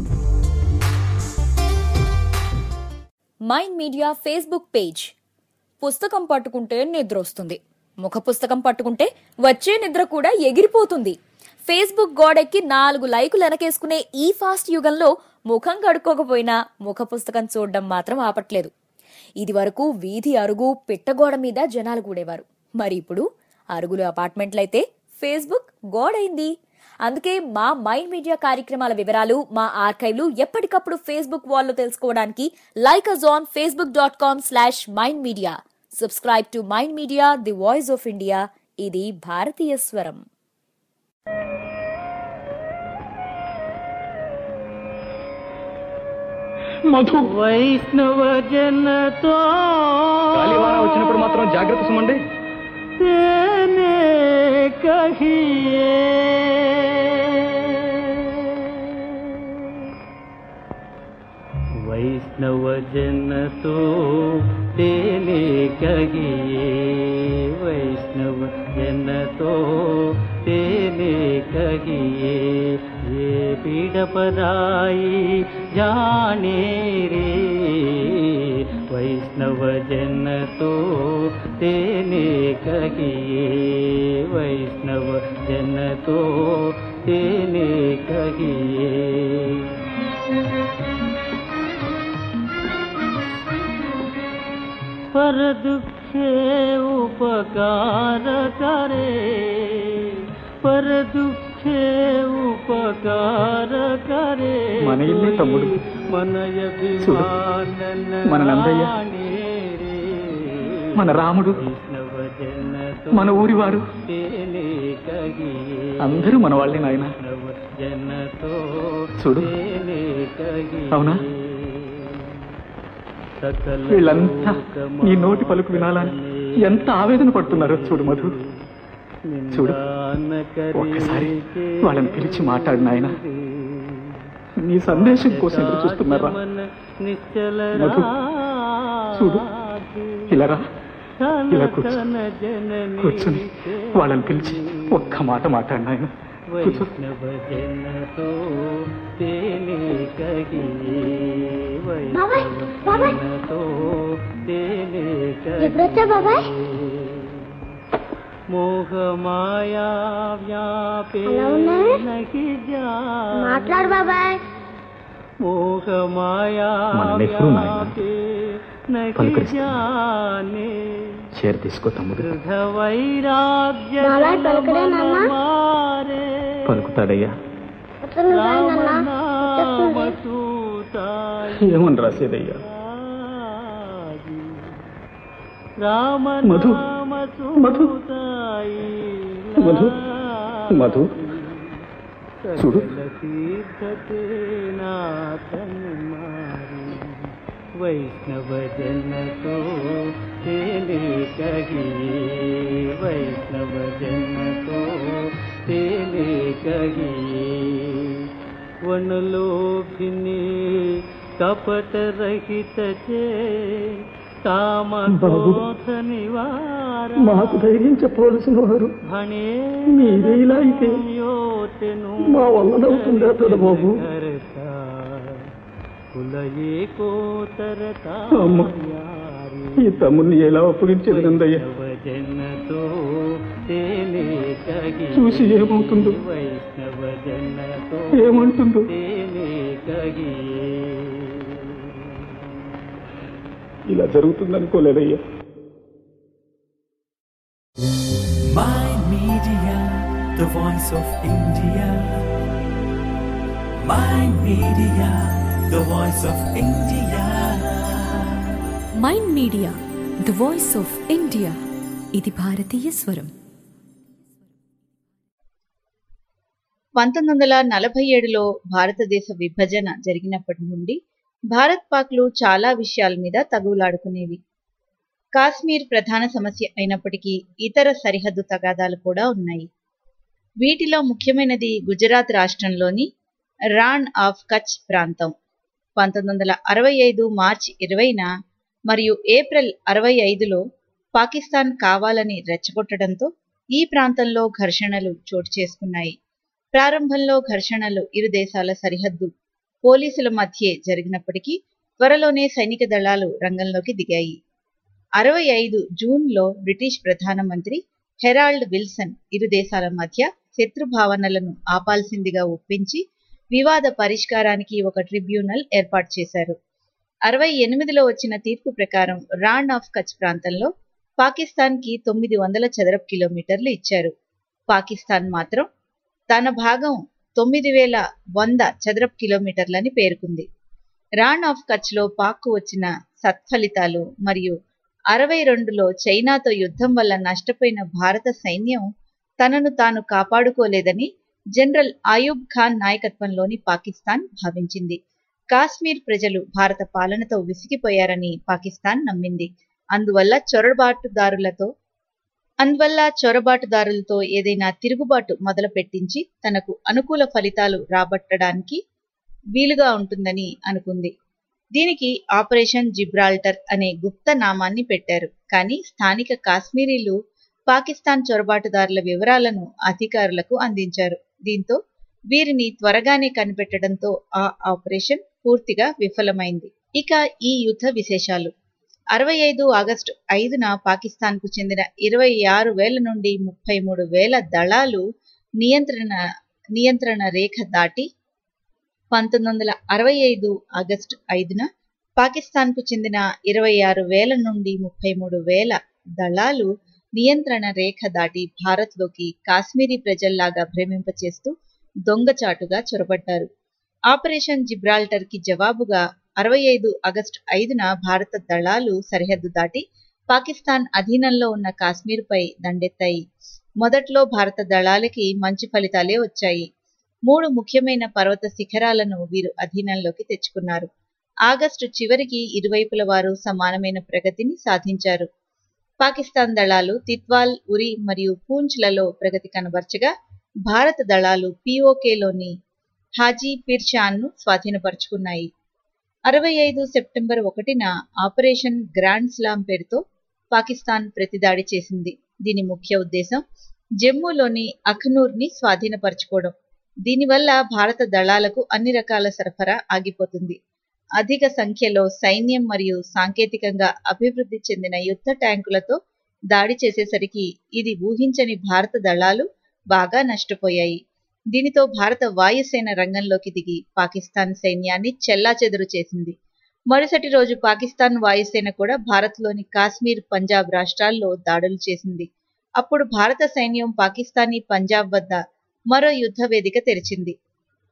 మైండ్ మీడియా ఫేస్బుక్ పేజ్ పుస్తకం పట్టుకుంటే నిద్ర వస్తుంది ముఖ పుస్తకం పట్టుకుంటే వచ్చే నిద్ర కూడా ఎగిరిపోతుంది ఫేస్బుక్ గోడెక్కి నాలుగు లైకులు వెనకేసుకునే ఈ ఫాస్ట్ యుగంలో ముఖం కడుక్కోకపోయినా ముఖ పుస్తకం చూడడం మాత్రం ఆపట్లేదు ఇది వరకు వీధి అరుగు పిట్టగోడ మీద జనాలు కూడేవారు మరి ఇప్పుడు అరుగులు అపార్ట్మెంట్లయితే ఫేస్బుక్ గోడైంది అందుకే మా మైండ్ మీడియా కార్యక్రమాల వివరాలు మా ఆర్కైవ్లు ఎప్పటికప్పుడు ఫేస్బుక్ వాల్లో తెలుసుకోవడానికి like us on Facebook dot com slash Mind Media subscribe to Mind Media the voice of India ఇది భారతీయ స్వరం మధు వైష్ణవ జనతో గాలివాన వచ్చినప్పుడు మాత్రం జాగ్రత్త సుమండి తేనే కహియే వైష్ణవ జనతో తేనే కహియే వైష్ణవ జనతో తేనే కహియే ये पीड़ पराई जाने रे वैष्णव जन तो तेने कहिए वैष्णव जन तो तेने कहिए पर दुखे उपकार करे पर दुखे ఉపకార కరే మన ఇల్లే తమ్ముడు మనయ చూడు మన నందయ్య మన రాముడు మన ఊరివారు అందరూ మన వాళ్ళే నాయన చూడు అవునా వీళ్ళంతా నీ నోటి పలుకు వినాలని ఎంత ఆవేదన పడుతున్నారో చూడు మధు చూడు ఒక్కసారి వాళ్ళని పిలిచి మాట్లాడు నాయన నీ సందేశం కోసం ఎదురు చూస్తున్నారా మధు చూడు ఇలా రా ఇలా కూర్చో కూర్చొని వాళ్ళని పిలిచి ఒక్క మాట మాట్లాడు నాయన కూర్చో ఎప్పుడొచ్చా బాబాయ్ మోహమాయా వ్యాపే ఎలా ఉన్నారు? నహి జా మాట్లాడు బాబాయ్ మోహమాయా మన నెహ్రూ నాయన. వ్యాపే నహి పలుకరిస్తాను. జానే చీర తీసుకో తమ్ముడు వైరాగ్య బాబాయ్ పలకడే నాన్న మారే పలుకుతాడయ్యా ఏమని రాసేదయ్యా మధు మధు మధు మధు చూడు वैष्णव जन तो तेने कही वैष्णव जन तो तेने कही वन लोभिनी कपट रहित जे काम బాబు. क्रोध निवार మాకు ధైర్యం చెప్పవలసిన వారు మీరే ఇలా అయితే మా వల్లనవుతుందా బాబు కులయే కోతరతా అమ్మ ఈ తమ్ముడిని ఎలా అప్పగించేదందయ్యా జనతో తేనే కగి చూసి ఏమవుతుందో వైష్ణవ జనతో ఏమంటుందో తేనే కగి ఇలా జరుగుతుందనుకోలేదయ్యా My Media, the voice of India. My Media, the voice of India. Mind Media the voice of India ఇది భారతీయ స్వరం పంతొమ్మిది వందల నలభై ఏడులో భారతదేశ విభజన జరిగినప్పటి నుండి భారత్ పాక్లు చాలా విషయాల మీద తగువులాడుకునేవి కాశ్మీర్ ప్రధాన సమస్య అయినప్పటికీ ఇతర సరిహద్దు తగాదాలు కూడా ఉన్నాయి వీటిలో ముఖ్యమైనది గుజరాత్ రాష్ట్రంలోని రాణ్ ఆఫ్ కచ్ ప్రాంతం పంతొమ్మిది వందల అరవై ఐదు మార్చి ఇరవైన మరియు ఏప్రిల్ అరవై ఐదులో పాకిస్తాన్ కావాలని రెచ్చగొట్టడంతో ఈ ప్రాంతంలో ఘర్షణలు చోటు చేసుకున్నాయి ప్రారంభంలో ఘర్షణలు ఇరు దేశాల సరిహద్దు పోలీసుల మధ్యే జరిగినప్పటికీ త్వరలోనే సైనిక దళాలు రంగంలోకి దిగాయి అరవై ఐదు జూన్లో బ్రిటిష్ ప్రధానమంత్రి హెరాల్డ్ విల్సన్ ఇరు దేశాల మధ్య శత్రు భావనలను ఆపాల్సిందిగా ఒప్పించి వివాద పరిష్కారానికి ఒక ట్రిబ్యునల్ ఏర్పాటు చేశారు అరవై ఎనిమిదిలో వచ్చిన తీర్పు ప్రకారం రాండ్ ఆఫ్ కచ్ ప్రాంతంలో పాకిస్తాన్కి తొమ్మిది వందల చదరపు కిలోమీటర్లు ఇచ్చారు పాకిస్తాన్ మాత్రం తన భాగం తొమ్మిది వేల వంద చదరపు కిలోమీటర్లని పేర్కొంది రాన్ ఆఫ్ కచ్లో పాక్కు వచ్చిన సత్ఫలితాలు మరియు అరవై రెండులో చైనాతో యుద్ధం వల్ల నష్టపోయిన భారత సైన్యం తనను తాను కాపాడుకోలేదని జనరల్ ఆయూబ్ ఖాన్ నాయకత్వంలోని పాకిస్తాన్ భావించింది కాశ్మీర్ ప్రజలు భారత పాలనతో విసిగిపోయారని పాకిస్తాన్ నమ్మింది అందువల్ల చొరబాటుదారులతో అందువల్ల చొరబాటుదారులతో ఏదైనా తిరుగుబాటు మొదలు పెట్టించి తనకు అనుకూల ఫలితాలు రాబట్టడానికి వీలుగా ఉంటుందని అనుకుంది దీనికి ఆపరేషన్ జిబ్రాల్టర్ అనే గుప్త నామాన్ని పెట్టారు కానీ స్థానిక కాశ్మీరీలు పాకిస్తాన్ చొరబాటుదారుల వివరాలను అధికారులకు అందించారు దీంతో వీరిని త్వరగానే కనిపెట్టడంతో ఆ ఆపరేషన్ పూర్తిగా విఫలమైంది ఇక ఈ యుద్ధ విశేషాలు అరవై ఐదు ఆగస్టు ఐదున పాకిస్తాన్కు చెందిన ఇరవై ఆరు వేల నుండి ముప్పై మూడు వేల దళాలు నియంత్రణ నియంత్రణ రేఖ దాటి పంతొమ్మిది వందల అరవై ఐదు ఆగస్టు ఐదున పాకిస్తాన్కు చెందిన ఇరవై ఆరు వేల నుండి ముప్పై మూడు వేల దళాలు నియంత్రణ రేఖ దాటి భారత్లోకి కాశ్మీరీ ప్రజల్లాగా భ్రమింపచేస్తూ దొంగచాటుగా చొరబడ్డారు ఆపరేషన్ జిబ్రాల్టర్ కి జవాబుగా అరవై ఐదు ఆగస్టు ఐదున భారత దళాలు సరిహద్దు దాటి పాకిస్తాన్ అధీనంలో ఉన్న కాశ్మీర్పై దండెత్తాయి మొదట్లో భారత దళాలకి మంచి ఫలితాలే వచ్చాయి మూడు ముఖ్యమైన పర్వత శిఖరాలను వీరు అధీనంలోకి తెచ్చుకున్నారు ఆగస్టు చివరికి ఇరువైపుల వారు సమానమైన ప్రగతిని సాధించారు పాకిస్తాన్ దళాలు తిత్వాల్ ఉరి మరియు పూంచ్లలో ప్రగతి కనబర్చగా భారత దళాలు పిఓకేలోని హాజీ పీర్ షాన్ను స్వాధీనపరుచుకున్నాయి అరవై ఐదు సెప్టెంబర్ ఒకటిన ఆపరేషన్ గ్రాండ్ స్లామ్ పేరుతో పాకిస్తాన్ ప్రతిదాడి చేసింది దీని ముఖ్య ఉద్దేశం జమ్మూలోని అఖ్నూర్ని స్వాధీనపరచుకోవడం దీనివల్ల భారత దళాలకు అన్ని రకాల సరఫరా ఆగిపోతుంది అధిక సంఖ్యలో సైన్యం మరియు సాంకేతికంగా అభివృద్ధి చెందిన యుద్ధ ట్యాంకులతో దాడి చేసేసరికి ఇది ఊహించని భారత దళాలు బాగా నష్టపోయాయి దీనితో భారత వాయుసేన రంగంలోకి దిగి పాకిస్తాన్ సైన్యాన్ని చెల్లాచెదురు చేసింది మరుసటి రోజు పాకిస్తాన్ వాయుసేన కూడా భారత్లోని కాశ్మీర్ పంజాబ్ రాష్ట్రాల్లో దాడులు చేసింది అప్పుడు భారత సైన్యం పాకిస్తానీ పంజాబ్ వద్ద మరో యుద్ధ వేదిక తెరిచింది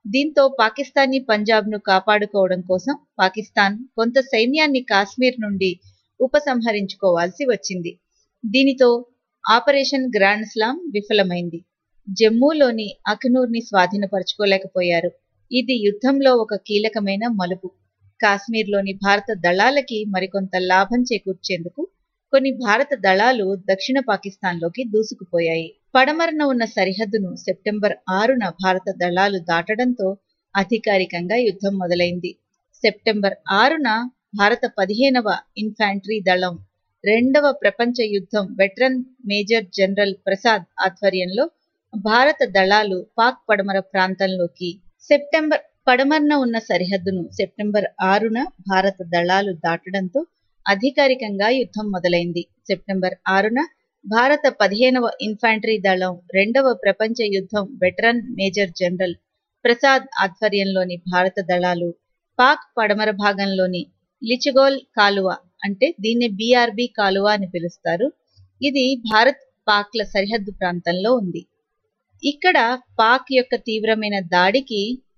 దీంతో పాకిస్తానీ పంజాబ్ను కాపాడుకోవడం కోసం పాకిస్తాన్ కొంత సైన్యాన్ని కాశ్మీర్ నుండి ఉపసంహరించుకోవాల్సి వచ్చింది దీనితో ఆపరేషన్ గ్రాండ్ స్లామ్ విఫలమైంది జమ్మూలోని అఖనూర్ని స్వాధీనపరచుకోలేకపోయారు ఇది యుద్ధంలో ఒక కీలకమైన మలుపు కాశ్మీర్లోని భారత దళాలకి మరికొంత లాభం చేకూర్చేందుకు కొన్ని భారత దళాలు దక్షిణ పాకిస్తాన్లోకి దూసుకుపోయాయి పడమరన ఉన్న సరిహద్దును సెప్టెంబర్ ఆరున భారత దళాలు దాటడంతో అధికారికంగా యుద్ధం మొదలైంది సెప్టెంబర్ ఆరున భారత పదిహేనవ ఇన్ఫాంట్రీ దళం రెండవ ప్రపంచ యుద్ధం వెటరన్ మేజర్ జనరల్ ప్రసాద్ ఆధ్వర్యంలో భారత దళాలు పాక్ పడమర ప్రాంతంలోకి సెప్టెంబర్ పడమరన ఉన్న సరిహద్దును సెప్టెంబర్ ఆరున భారత దళాలు దాటడంతో అధికారికంగా యుద్ధం మొదలైంది సెప్టెంబర్ ఆరున భారత పదిహేనవ ఇన్ఫాంట్రీ దళం రెండవ ప్రపంచ యుద్ధం వెటరన్ మేజర్ జనరల్ ప్రసాద్ ఆధ్వర్యంలోని భారత దళాలు పాక్ పడమర భాగంలోని లిచగోల్ కాలువ అంటే దీన్ని బీఆర్బీ కాలువ అని పిలుస్తారు ఇది భారత్ పాక్ల సరిహద్దు ప్రాంతంలో ఉంది ఇక్కడ పాక్ యొక్క తీవ్రమైన దాడికి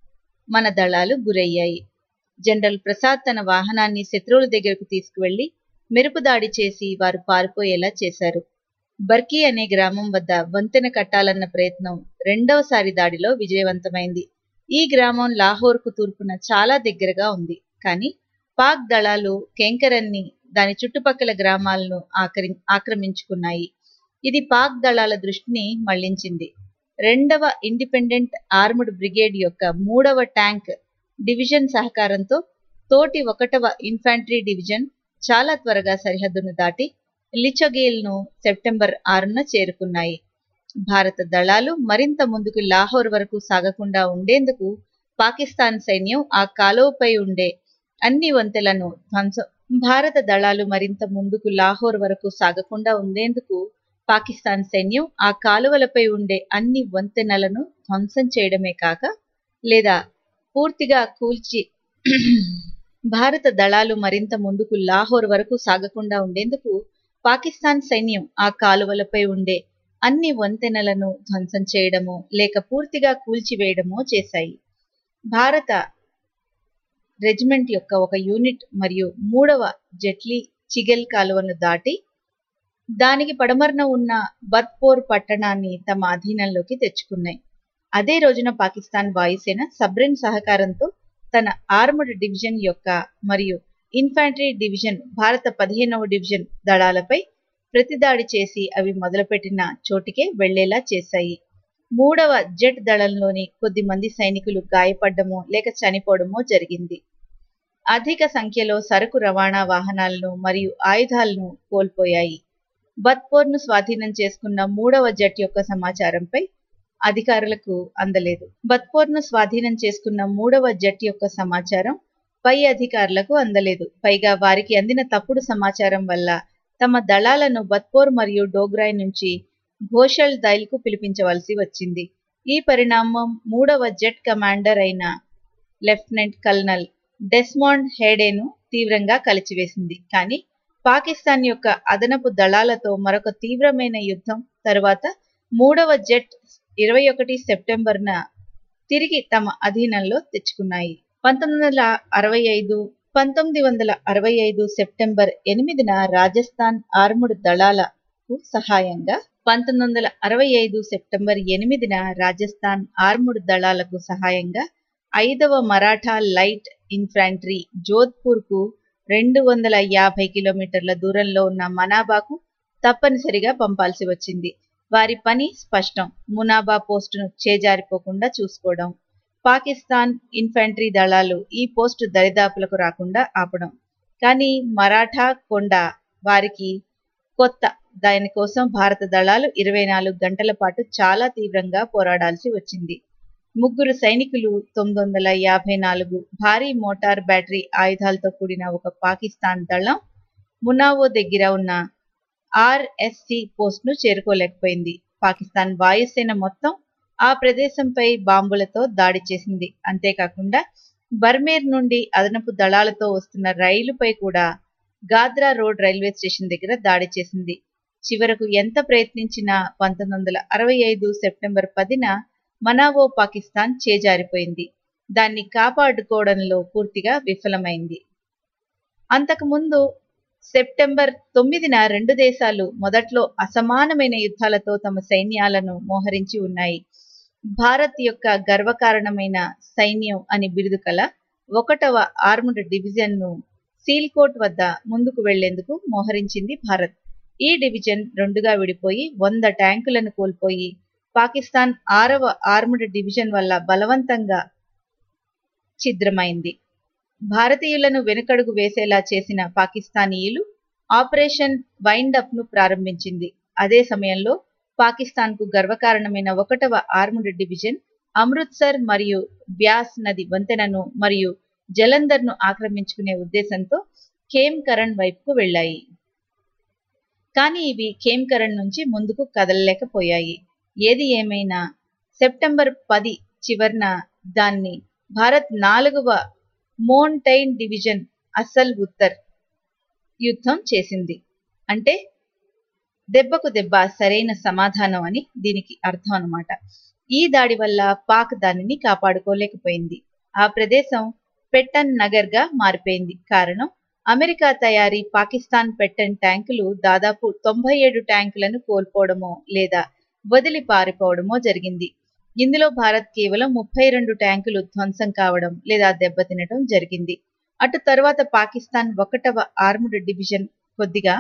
మన దళాలు గురయ్యాయి జనరల్ ప్రసాద్ తన వాహనాన్ని శత్రువుల దగ్గరకు తీసుకువెళ్లి మెరుపు దాడి చేసి వారు పారిపోయేలా చేశారు బర్కీ అనే గ్రామం వద్ద వంతెన కట్టాలన్న ప్రయత్నం రెండవసారి దాడిలో విజయవంతమైంది ఈ గ్రామం లాహోర్కు తూర్పున చాలా దగ్గరగా ఉంది కానీ పాక్ దళాలు కేంకరన్ని దాని చుట్టుపక్కల గ్రామాలను ఆక్రమి ఆక్రమించుకున్నాయి ఇది పాక్ దళాల దృష్టిని మళ్లించింది రెండవ ఇండిపెండెంట్ ఆర్మ్డ్ బ్రిగేడ్ యొక్క మూడవ ట్యాంక్ డివిజన్ సహకారంతో తోటి ఒకటవ ఇన్ఫాంట్రీ డివిజన్ చాలా త్వరగా సరిహద్దును దాటి లిచగేల్ను సెప్టెంబర్ ఆరున చేరుకున్నాయి భారత దళాలు మరింత ముందుకు లాహోర్ వరకు సాగకుండా ఉండేందుకు పాకిస్తాన్ సైన్యం ఆ కాలువపై ఉండే అన్ని వంతెలను ధ్వంసం భారత దళాలు మరింత ముందుకు లాహోర్ వరకు సాగకుండా ఉండేందుకు పాకిస్తాన్ సైన్యం ఆ కాలువలపై ఉండే అన్ని వంతెనలను ధ్వంసం చేయడమే కాక లేదా పూర్తిగా కూల్చి భారత దళాలు మరింత ముందుకు లాహోర్ వరకు సాగకుండా ఉండేందుకు పాకిస్తాన్ సైన్యం ఆ కాలువలపై ఉండే అన్ని వంతెనలను ధ్వంసం చేయడమో లేక పూర్తిగా కూల్చివేయడమో చేశాయి భారత రెజిమెంట్ యొక్క ఒక యూనిట్ మరియు మూడవ జెట్లీ చిగెల్ కాలువను దాటి దానికి పడమరన ఉన్న బత్పోర్ పట్టణాన్ని తమ అధీనంలోకి తెచ్చుకున్నాయి అదే రోజున పాకిస్తాన్ వాయుసేన సబ్రెన్ సహకారంతో తన ఆర్మడ్ డివిజన్ యొక్క మరియు ఇన్ఫాంట్రీ డివిజన్ భారత పదిహేనవ డివిజన్ దళాలపై ప్రతిదాడి చేసి అవి మొదలుపెట్టిన చోటికే వెళ్లేలా చేశాయి మూడవ జెట్ దళంలోని కొద్ది మంది సైనికులు గాయపడ్డమో లేక చనిపోవడమో జరిగింది అధిక సంఖ్యలో సరుకు రవాణా వాహనాలను మరియు ఆయుధాలను కోల్పోయాయి బత్పోర్ను స్వాధీనం చేసుకున్న మూడవ జట్ యొక్క సమాచారంపై అధికారులకు అందలేదు బత్పోర్ను స్వాధీనం చేసుకున్న మూడవ జట్ యొక్క సమాచారం పై అధికారులకు అందలేదు పైగా వారికి అందిన తప్పుడు సమాచారం వల్ల తమ దళాలను బత్పోర్ మరియు డోగ్రాయ్ నుంచి ఘోషల్ దైల్కు పిలిపించవలసి వచ్చింది ఈ పరిణామం మూడవ జెట్ కమాండర్ అయిన లెఫ్టినెంట్ కల్నల్ డెస్మాండ్ హేడేను తీవ్రంగా కలిచివేసింది కానీ పాకిస్తాన్ యొక్క అదనపు దళాలతో మరొక తీవ్రమైన యుద్ధం తరువాత మూడవ జెట్ ఇరవై ఒకటి సెప్టెంబర్న తిరిగి తమ అధీనంలో తెచ్చుకున్నాయి పంతొమ్మిది వందల అరవై ఐదు పంతొమ్మిది వందల అరవై ఐదు సెప్టెంబర్ ఎనిమిదిన రాజస్థాన్ ఆర్ముడ్ దళాలకు సహాయంగా పంతొమ్మిది వందల అరవై ఐదు సెప్టెంబర్ ఎనిమిదిన రాజస్థాన్ ఆర్ముడ్ దళాలకు సహాయంగా ఐదవ మరాఠా లైట్ ఇన్ఫాంట్రీ జోధ్పూర్కు రెండు వందల యాభై కిలోమీటర్ల దూరంలో ఉన్న మనాబాకు తప్పనిసరిగా పంపాల్సి వచ్చింది వారి పని స్పష్టం మునాబా పోస్టును చేజారిపోకుండా చూసుకోవడం పాకిస్తాన్ ఇన్ఫాంట్రీ దళాలు ఈ పోస్టు దరిదాపులకు రాకుండా ఆపడం కానీ మరాఠా కొండ వారికి కొత్త దానికోసం భారత దళాలు ఇరవై నాలుగు గంటల పాటు చాలా తీవ్రంగా పోరాడాల్సి వచ్చింది ముగ్గురు సైనికులు తొమ్మిది వందల యాభై నాలుగు భారీ మోటార్ బ్యాటరీ ఆయుధాలతో కూడిన ఒక పాకిస్తాన్ దళం మునావో దగ్గర ఉన్న ఆర్ఎస్సి పోస్ట్ను చేరుకోలేకపోయింది పాకిస్తాన్ వాయుసేన మొత్తం ఆ ప్రదేశంపై బాంబులతో దాడి చేసింది అంతేకాకుండా బర్మేర్ నుండి అదనపు దళాలతో వస్తున్న రైలుపై కూడా గాద్రా రోడ్ రైల్వే స్టేషన్ దగ్గర దాడి చేసింది చివరకు ఎంత ప్రయత్నించినా పంతొమ్మిది వందల అరవై ఐదు సెప్టెంబర్ పదిన మనావో పాకిస్తాన్ చేజారిపోయింది దాన్ని కాపాడుకోవడంలో పూర్తిగా విఫలమైంది అంతకుముందు సెప్టెంబర్ తొమ్మిదిన రెండు దేశాలు మొదట్లో అసమానమైన యుద్ధాలతో తమ సైన్యాలను మోహరించి ఉన్నాయి భారత్ యొక్క గర్వకారణమైన సైన్యం అని బిరుదు కల ఒకటవ ఆర్ముడ్ డివిజన్ ను సీల్కోట్ వద్ద ముందుకు వెళ్లేందుకు మోహరించింది భారత్ ఈ డివిజన్ రెండుగా విడిపోయి వంద ట్యాంకులను కోల్పోయి పాకిస్తాన్ ఆరవ ఆర్ముడ్ డివిజన్ వల్ల బలవంతంగా ఛిద్రమైంది భారతీయులను వెనుకడుగు వేసేలా చేసిన పాకిస్తానీయులు ఆపరేషన్ వైండ్ అప్ ను ప్రారంభించింది అదే సమయంలో పాకిస్తాన్ కు గర్వకారణమైన ఒకటవ ఆర్ముడ్ డివిజన్ అమృత్సర్ మరియు బ్యాస్ నది వంతెనను మరియు జలంధర్ ను ఆక్రమించుకునే ఉద్దేశంతో ఖేమ్ కరణ్ వైపుకు వెళ్లాయి కానీ ఇవి ఖేమ్ కరణ్ నుంచి ముందుకు కదలలేకపోయాయి ఏది ఏమైనా సెప్టెంబర్ పది చివరన దాన్ని భారత్ నాలుగవ మోన్టైన్ డివిజన్ అసల్ ఉత్తర్ యుద్ధం చేసింది అంటే దెబ్బకు దెబ్బ సరైన సమాధానం అని దీనికి అర్థం అన్నమాట ఈ దాడి వల్ల పాక్ దానిని కాపాడుకోలేకపోయింది ఆ ప్రదేశం పెట్టన్ నగర్ గా మారిపోయింది కారణం అమెరికా తయారీ పాకిస్తాన్ పెట్టన్ ట్యాంకులు దాదాపు తొంభై ఏడు ట్యాంకులను కోల్పోవడమో లేదా వదిలి పారిపోవడమో జరిగింది ఇందులో భారత్ కేవలం ముప్పై రెండు ట్యాంకులు ధ్వంసం కావడం లేదా దెబ్బతినడం జరిగింది అటు తర్వాత పాకిస్తాన్ ఒకటవ ఆర్ముడ్ డివిజన్ కొద్దిగా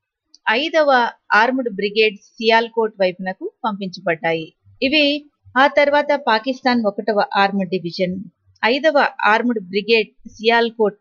ఐదవ ఆర్ముడ్ బ్రిగేడ్ సియాల్కోట్ వైపునకు పంపించబడ్డాయి ఇవి ఆ తర్వాత పాకిస్తాన్ ఒకటవ ఆర్ముడ్ డివిజన్ ఐదవ ఆర్ముడ్ బ్రిగేడ్ సియాల్కోట్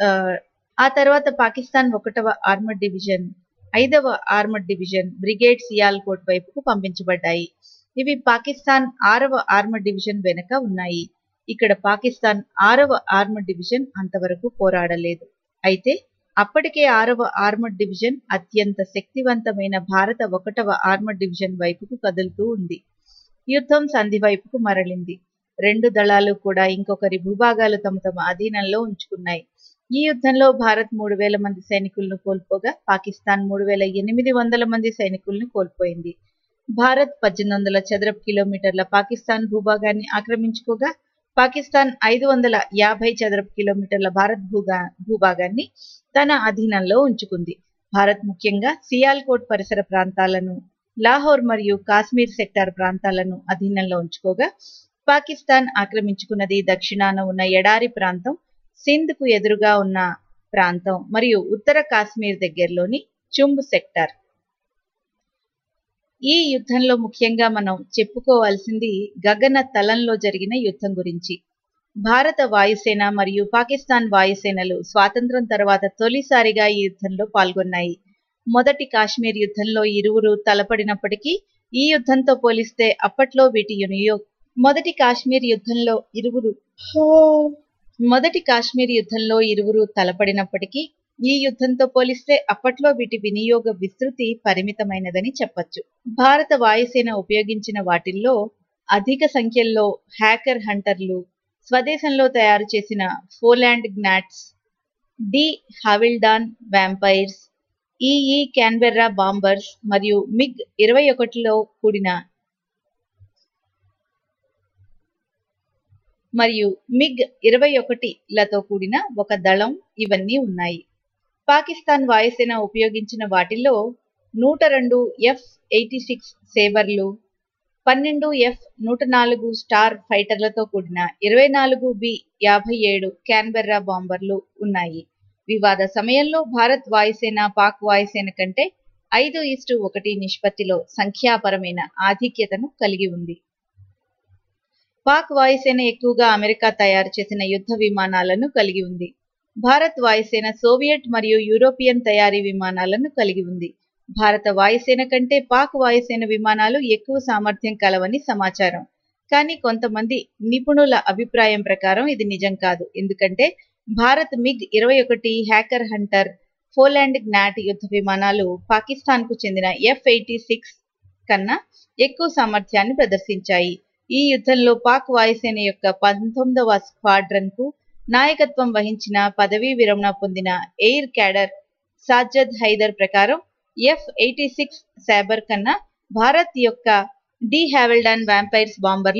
ఆ తర్వాత పాకిస్తాన్ ఒకటవ ఆర్మడ్ డివిజన్ ఐదవ ఆర్మడ్ డివిజన్ బ్రిగేడ్ సియాల్కోట్ వైపుకు పంపించబడ్డాయి ఇవి పాకిస్తాన్ ఆరవ ఆర్మడ్ డివిజన్ వెనుక ఉన్నాయి ఇక్కడ పాకిస్తాన్ ఆరవ ఆర్మడ్ డివిజన్ అంతవరకు పోరాడలేదు అయితే అప్పటికే ఆరవ ఆర్మడ్ డివిజన్ అత్యంత శక్తివంతమైన భారత ఒకటవ ఆర్మడ్ డివిజన్ వైపుకు కదులుతూ ఉంది యుద్ధం సంధి వైపుకు మరలింది రెండు దళాలు కూడా ఇంకొకరి భూభాగాలు తమ తమ అధీనంలో ఉంచుకున్నాయి ఈ యుద్ధంలో భారత్ మూడు వేల మంది సైనికులను కోల్పోగా పాకిస్తాన్ మూడు వేల ఎనిమిది వందల మంది సైనికులను కోల్పోయింది భారత్ పద్దెనిమిది వందల చదరపు కిలోమీటర్ల పాకిస్తాన్ భూభాగాన్ని ఆక్రమించుకోగా పాకిస్తాన్ ఐదు వందల యాభై చదరపు కిలోమీటర్ల భారత్ భూగా భూభాగాన్ని తన అధీనంలో ఉంచుకుంది భారత్ ముఖ్యంగా సియాల్కోట్ పరిసర ప్రాంతాలను లాహోర్ మరియు కాశ్మీర్ సెక్టార్ ప్రాంతాలను అధీనంలో ఉంచుకోగా పాకిస్తాన్ ఆక్రమించుకున్నది దక్షిణాన ఉన్న ఎడారి ప్రాంతం సింధ్ కు ఎదురుగా ఉన్న ప్రాంతం మరియు ఉత్తర కాశ్మీర్ దగ్గరలోని చుంబ్ సెక్టార్ ఈ యుద్ధంలో ముఖ్యంగా మనం చెప్పుకోవాల్సింది గగన తలంలో జరిగిన యుద్ధం గురించి భారత వాయుసేన మరియు పాకిస్తాన్ వాయుసేనలు స్వాతంత్రం తర్వాత తొలిసారిగా ఈ యుద్ధంలో పాల్గొన్నాయి మొదటి కాశ్మీర్ యుద్ధంలో ఇరువురు తలపడినప్పటికీ ఈ యుద్ధంతో పోలిస్తే అప్పట్లో వీటి వినియోగ మొదటి కాశ్మీర్ యుద్ధంలో ఇరువురు మొదటి కాశ్మీర్ యుద్ధంలో ఇరువురు తలపడినప్పటికీ ఈ యుద్ధంతో పోలిస్తే అప్పట్లో వీటి వినియోగ విస్తృతి పరిమితమైనదని చెప్పొచ్చు భారత వాయుసేన ఉపయోగించిన వాటిల్లో అధిక సంఖ్యల్లో హ్యాకర్ హంటర్లు స్వదేశంలో తయారు చేసిన ఫోలాండ్ గ్నాట్స్ డి హావిల్డాన్ వ్యాంపైర్స్ ఈఈ క్యాన్బెర్రా బాంబర్స్ మరియు మిగ్ ఇరవై ఒకటిలో కూడిన మరియు మిగ్ ఇరవై ఒకటిలతో కూడిన ఒక దళం ఇవన్నీ ఉన్నాయి పాకిస్తాన్ వాయుసేన ఉపయోగించిన వాటిల్లో నూట రెండు ఎఫ్ ఎయిటీ సిక్స్ సేవర్లు పన్నెండు ఎఫ్ నూట నాలుగు స్టార్ ఫైటర్లతో కూడిన ఇరవై నాలుగు బి యాభై ఏడు క్యాన్బెర్రా బాంబర్లు ఉన్నాయి వివాద సమయంలో భారత్ వాయుసేన పాక్ వాయుసేన కంటే ఐదు ఇస్టు ఒకటి నిష్పత్తిలో సంఖ్యాపరమైన ఆధిక్యతను కలిగి ఉంది పాక్ వాయుసేన ఎక్కువగా అమెరికా తయారు చేసిన యుద్ధ విమానాలను కలిగి ఉంది భారత్ వాయుసేన సోవియట్ మరియు యూరోపియన్ తయారీ విమానాలను కలిగి ఉంది భారత వాయుసేన కంటే పాక్ వాయుసేన విమానాలు ఎక్కువ సామర్థ్యం కలవని సమాచారం కానీ కొంతమంది నిపుణుల అభిప్రాయం ప్రకారం ఇది నిజం కాదు ఎందుకంటే భారత్ మిగ్ ఇరవై ఒకటి హ్యాకర్ హంటర్ ఫోలాండ్ గ్నాట్ యుద్ధ విమానాలు పాకిస్తాన్ కు చెందిన ఎఫ్ ఎయిటీ సిక్స్ కన్నా ఎక్కువ సామర్థ్యాన్ని ప్రదర్శించాయి ఈ యుద్ధంలో పాక్ వాయుసేన యొక్క పంతొమ్మిదవ స్క్వాడ్రన్ కు నాయకత్వం వహించిన పదవీ విరమణ పొందిన ఎయిర్ క్యాడర్ సాజద్ హైదర్ ప్రకారం ఎఫ్ ఎయిటీ సిక్స్ శాబర్ కన్నా భారత్ యొక్క డి హ్యావెల్డాన్ వ్యాంపైర్స్ బాంబర్లు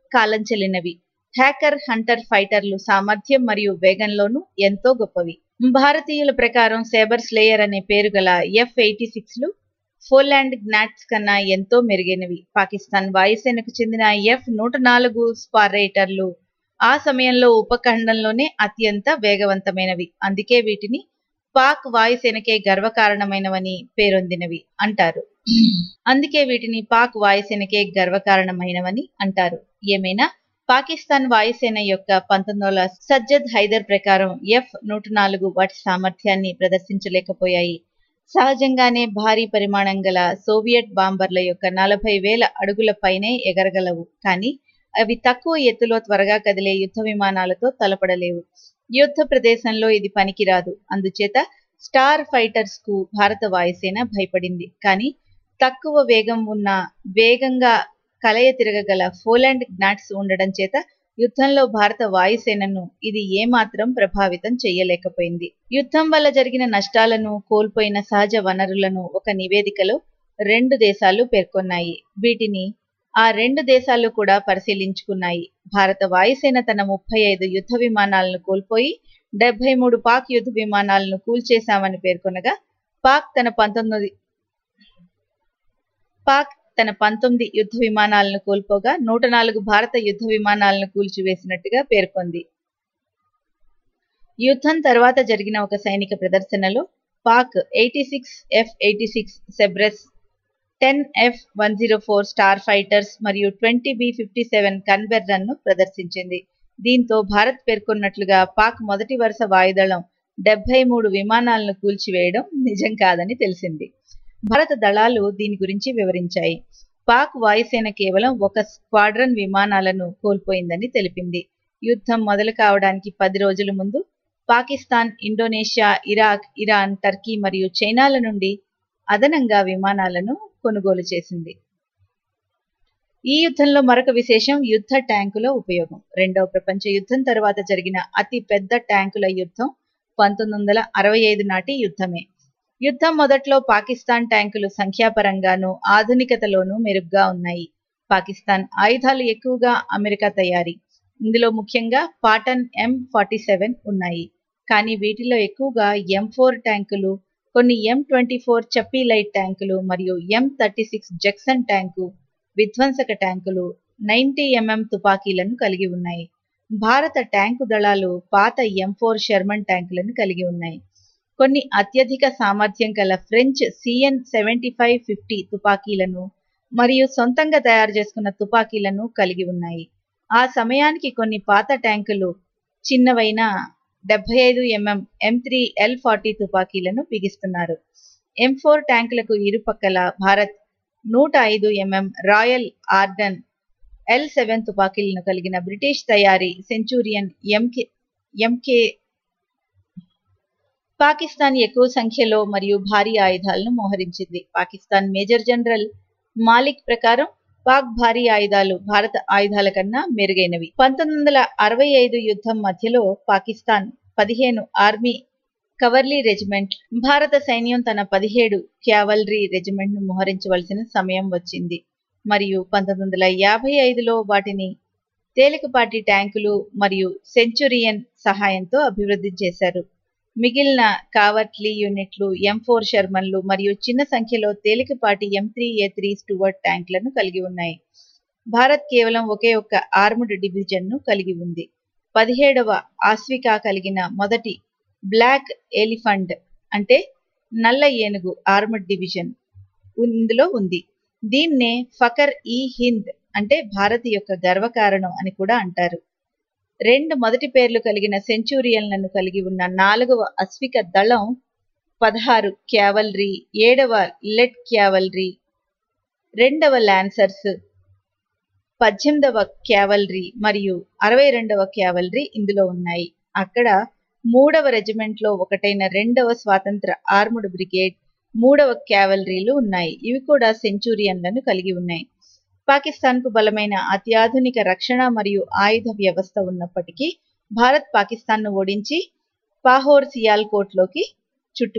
కాలం చెల్లినవి హ్యాకర్ హంటర్ ఫైటర్లు సామర్థ్యం మరియు వేగంలోనూ ఎంతో గొప్పవి భారతీయుల ప్రకారం సేబర్ స్లేయర్ అనే పేరు గల ఎఫ్ ఎయిటీ సిక్స్లు ఫోర్లాండ్ గ్నాట్స్ కన్నా ఎంతో మెరుగైనవి పాకిస్తాన్ వాయుసేనకు చెందిన ఎఫ్ నూట నాలుగు స్పారేటర్లు ఆ సమయంలో ఉపఖండంలోనే అత్యంత వేగవంతమైనవి అందుకే వీటిని పాక్ వాయుసేనకే గర్వకారణమైనవని పేరొందినవి అంటారు అందుకే వీటిని పాక్ వాయుసేనకే గర్వకారణమైనవని అంటారు ఏమైనా పాకిస్తాన్ వాయుసేన యొక్క పంతొమ్మిది వందల సజ్జద్ హైదర్ ప్రకారం ఎఫ్ నూట నాలుగు వాటి సామర్థ్యాన్ని ప్రదర్శించలేకపోయాయి సహజంగానే భారీ పరిమాణం గల సోవియట్ బాంబర్ల యొక్క నలభై వేల అడుగుల పైనే ఎగరగలవు కానీ అవి తక్కువ ఎత్తులో త్వరగా కదిలే యుద్ధ విమానాలతో తలపడలేవు యుద్ధ ప్రదేశంలో ఇది పనికిరాదు అందుచేత స్టార్ ఫైటర్స్ కు భారత వాయుసేన భయపడింది కానీ తక్కువ వేగం ఉన్న వేగంగా కలయ తిరగగల ఫోలాండ్ గ్నాట్స్ ఉండడం చేత యుద్ధంలో భారత వాయుసేనను ఇది ఏమాత్రం ప్రభావితం చేయలేకపోయింది యుద్ధం వల్ల జరిగిన నష్టాలను కోల్పోయిన సహజ వనరులను ఒక నివేదికలో రెండు దేశాలు పేర్కొన్నాయి వీటిని ఆ రెండు దేశాలు కూడా పరిశీలించుకున్నాయి భారత వాయుసేన తన ముప్పై ఐదు యుద్ధ విమానాలను కోల్పోయి డెబ్బై మూడు పాక్ యుద్ధ విమానాలను కూల్చేశామని పేర్కొనగా పాక్ తన పంతొమ్మిది పాక్ తన పంతొమ్మిది యుద్ధ విమానాలను కోల్పోగా నూట నాలుగు భారత యుద్ధ విమానాలను కూల్చివేసినట్టుగా పేర్కొంది యుద్ధం తర్వాత జరిగిన ఒక సైనిక ప్రదర్శనలో Pak eighty six F eighty six Sabres ten F one zero four star fighters మరియు twenty B fifty seven Canberra ను ప్రదర్శించింది దీంతో భారత్ పేర్కొన్నట్లుగా పాక్ మొదటి వరుస వాయుదళం డెబ్బై మూడు విమానాలను కూల్చివేయడం నిజం కాదని తెలిసింది భారత దళాలు దీని గురించి వివరించాయి పాక్ వాయుసేన కేవలం ఒక స్క్వాడ్రన్ విమానాలను కోల్పోయిందని తెలిపింది యుద్ధం మొదలు కావడానికి పది రోజుల ముందు Pakistan Indonesia Iraq Iran Turkey మరియు చైనాల నుండి అదనంగా విమానాలను కొనుగోలు చేసింది ఈ యుద్ధంలో మరొక విశేషం యుద్ధ ట్యాంకుల ఉపయోగం రెండవ ప్రపంచ యుద్ధం తర్వాత జరిగిన అతి పెద్ద ట్యాంకుల యుద్ధం పంతొమ్మిది వందల అరవై ఐదు నాటి యుద్ధమే యుద్ధం మొదట్లో పాకిస్తాన్ ట్యాంకులు సంఖ్యాపరంగానూ ఆధునికతలోనూ మెరుగ్గా ఉన్నాయి పాకిస్తాన్ ఆయుధాలు ఎక్కువగా అమెరికా తయారీ ఇందులో ముఖ్యంగా పాటన్ ఎం ఫార్టీ సెవెన్ ఉన్నాయి కానీ వీటిలో ఎక్కువగా ఎం ఫోర్ ట్యాంకులు కొన్ని M twenty four Chaffee light ట్యాంకులు మరియు M thirty six Jackson tank విధ్వంసక ట్యాంకులు నైన్టీ ఎంఎం తుపాకీలను కలిగి ఉన్నాయి భారత ట్యాంకు దళాలు పాత ఎం ఫోర్ షెర్మన్ ట్యాంకులను కలిగి ఉన్నాయి కొన్ని అత్యధిక సామర్థ్యం గల French C N seventy five fifty తుపాకీలను మరియు సొంతంగా తయారు చేసుకున్న తుపాకీలను కలిగి ఉన్నాయి ఆ సమయానికి కొన్ని పాత ట్యాంకులు చిన్నవైన డెబ్బై ఐదు M M M three L forty తుపాకీలను బిగిస్తున్నారు ఎం ఫోర్ ట్యాంకులకు ఇరుపక్కల భారత్ నూట ఐదు M M Royal Ordnance L seven తుపాకీలను కలిగిన బ్రిటిష్ తయారీ సెంచూరియన్ ఎంకే ఎంకే పాకిస్తాన్ ఎక్కువ సంఖ్యలో మరియు భారీ ఆయుధాలను మోహరించింది పాకిస్తాన్ మేజర్ జనరల్ మాలిక్ ప్రకారం పాక్ భారీ ఆయుధాలు భారత ఆయుధాల కన్నా మెరుగైనవి పంతొమ్మిది వందల అరవై ఐదు యుద్ధం మధ్యలో పాకిస్తాన్ పదిహేను ఆర్మీ కవర్లీ రెజిమెంట్ భారత సైన్యం తన పదిహేడు క్యావల్రీ రెజిమెంట్ ను మోహరించవలసిన సమయం వచ్చింది మరియు పంతొమ్మిది వందల యాభై ఐదులో వాటిని తేలికపాటి ట్యాంకులు మరియు సెంచురియన్ సహాయంతో అభివృద్ధి చేశారు మిగిలిన కావర్ట్లీ యూనిట్లు ఎం ఫోర్ షర్మన్లు మరియు చిన్న సంఖ్యలో తేలికపాటి M three A three Stuart ట్యాంకులను కలిగి ఉన్నాయి భారత్ కేవలం ఒకే ఒక్క ఆర్మ్డ్ డివిజన్ ను కలిగి ఉంది పదిహేడవ ఆస్వికా కలిగిన మొదటి బ్లాక్ ఎలిఫంట్ అంటే నల్ల ఏనుగు ఆర్మడ్ డివిజన్ ఇందులో ఉంది దీన్నే ఫకర్ ఈ హింద్ అంటే భారత్ యొక్క గర్వకారణం అని కూడా అంటారు రెండు మొదటి పేర్లు కలిగిన సెంచూరియన్లను కలిగి ఉన్న నాలుగవ అశ్విక దళం పదహారు క్యావల్రీ ఏడవ లెట్ క్యావల్రీ రెండవ లాన్సర్స్ పద్దెనిమిదవ క్యావల్రీ మరియు అరవై రెండవ క్యావల్రీ ఇందులో ఉన్నాయి అక్కడ మూడవ రెజిమెంట్లో ఒకటైన రెండవ స్వాతంత్ర ఆర్ముడ్ బ్రిగేడ్ మూడవ క్యావలరీలు ఉన్నాయి ఇవి కూడా సెంచూరియన్లను కలిగి ఉన్నాయి పాకిస్తాన్కు బలమైన అత్యాధునిక రక్షణ మరియు ఆయుధ వ్యవస్థ ఉన్నప్పటికీ భారత్ పాకిస్తాన్ను ఓడించి పాహోర్ సియాల్కోట్లోకి చుట్టు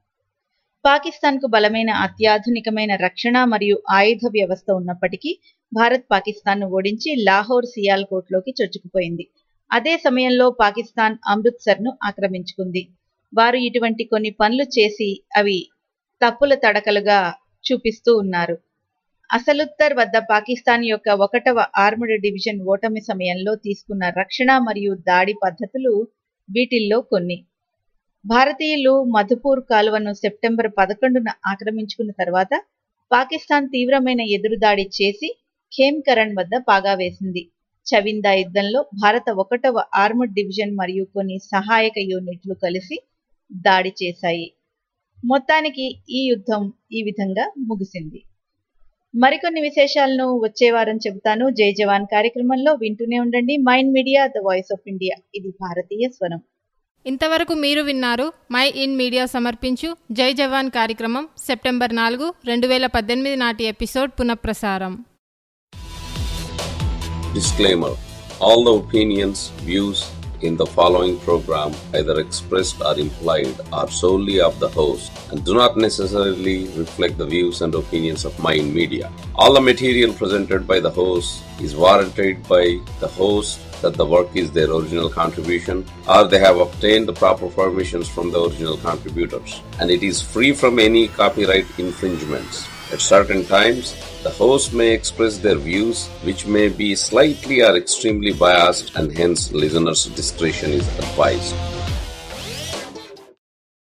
పాకిస్తాన్కు బలమైన అత్యాధునికమైన రక్షణ మరియు ఆయుధ వ్యవస్థ ఉన్నప్పటికీ భారత్ పాకిస్తాన్ను ఓడించి లాహోర్ సియాల్కోట్లోకి చొచ్చుకుపోయింది అదే సమయంలో పాకిస్తాన్ అమృత్సర్ను ఆక్రమించుకుంది వారు ఇటువంటి కొన్ని పనులు చేసి అవి తప్పుల తడకలుగా చూపిస్తూ ఉన్నారు అసలుత్తర్ వద్ద పాకిస్తాన్ యొక్క ఒకటవ ఆర్మడ్ డివిజన్ ఓటమి సమయంలో తీసుకున్న రక్షణ మరియు దాడి పద్ధతులు వీటిల్లో కొన్ని భారతీయులు మధుపూర్ కాలువను సెప్టెంబర్ పదకొండున ఆక్రమించుకున్న తర్వాత పాకిస్తాన్ తీవ్రమైన ఎదురుదాడి చేసి ఖేమ్కరణ్ వద్ద పాగా వేసింది చవిందా యుద్ధంలో భారత ఒకటవ ఆర్మడ్ డివిజన్ మరియు కొన్ని సహాయక యూనిట్లు కలిసి దాడి చేశాయి మొత్తానికి ఈ యుద్ధం ఈ విధంగా ముగిసింది మరికొన్ని విశేషాలను వచ్చే వారం చెబుతాను జై జవాన్ కార్యక్రమంలో వింటూనే ఉండండి Mind Media the voice of India ఇది భారతీయ స్వరం ఇంతవరకు మీరు విన్నారు మై ఇన్ మీడియా సమర్పించు జై జవాన్ కార్యక్రమం సెప్టెంబర్ నాలుగు రెండు వేల పద్దెనిమిది నాటి ఎపిసోడ్ పునఃప్రసారం Disclaimer All the opinions, views in the following program, either expressed or implied, are solely of the host and do not necessarily reflect the views and opinions of Mind Media. All the material presented by the host is warranted by the host that the work is their original contribution or they have obtained the proper permissions from the original contributors and it is free from any copyright infringements. At certain times, the host may express their views, which may be slightly or extremely biased, and hence listeners' discretion is advised.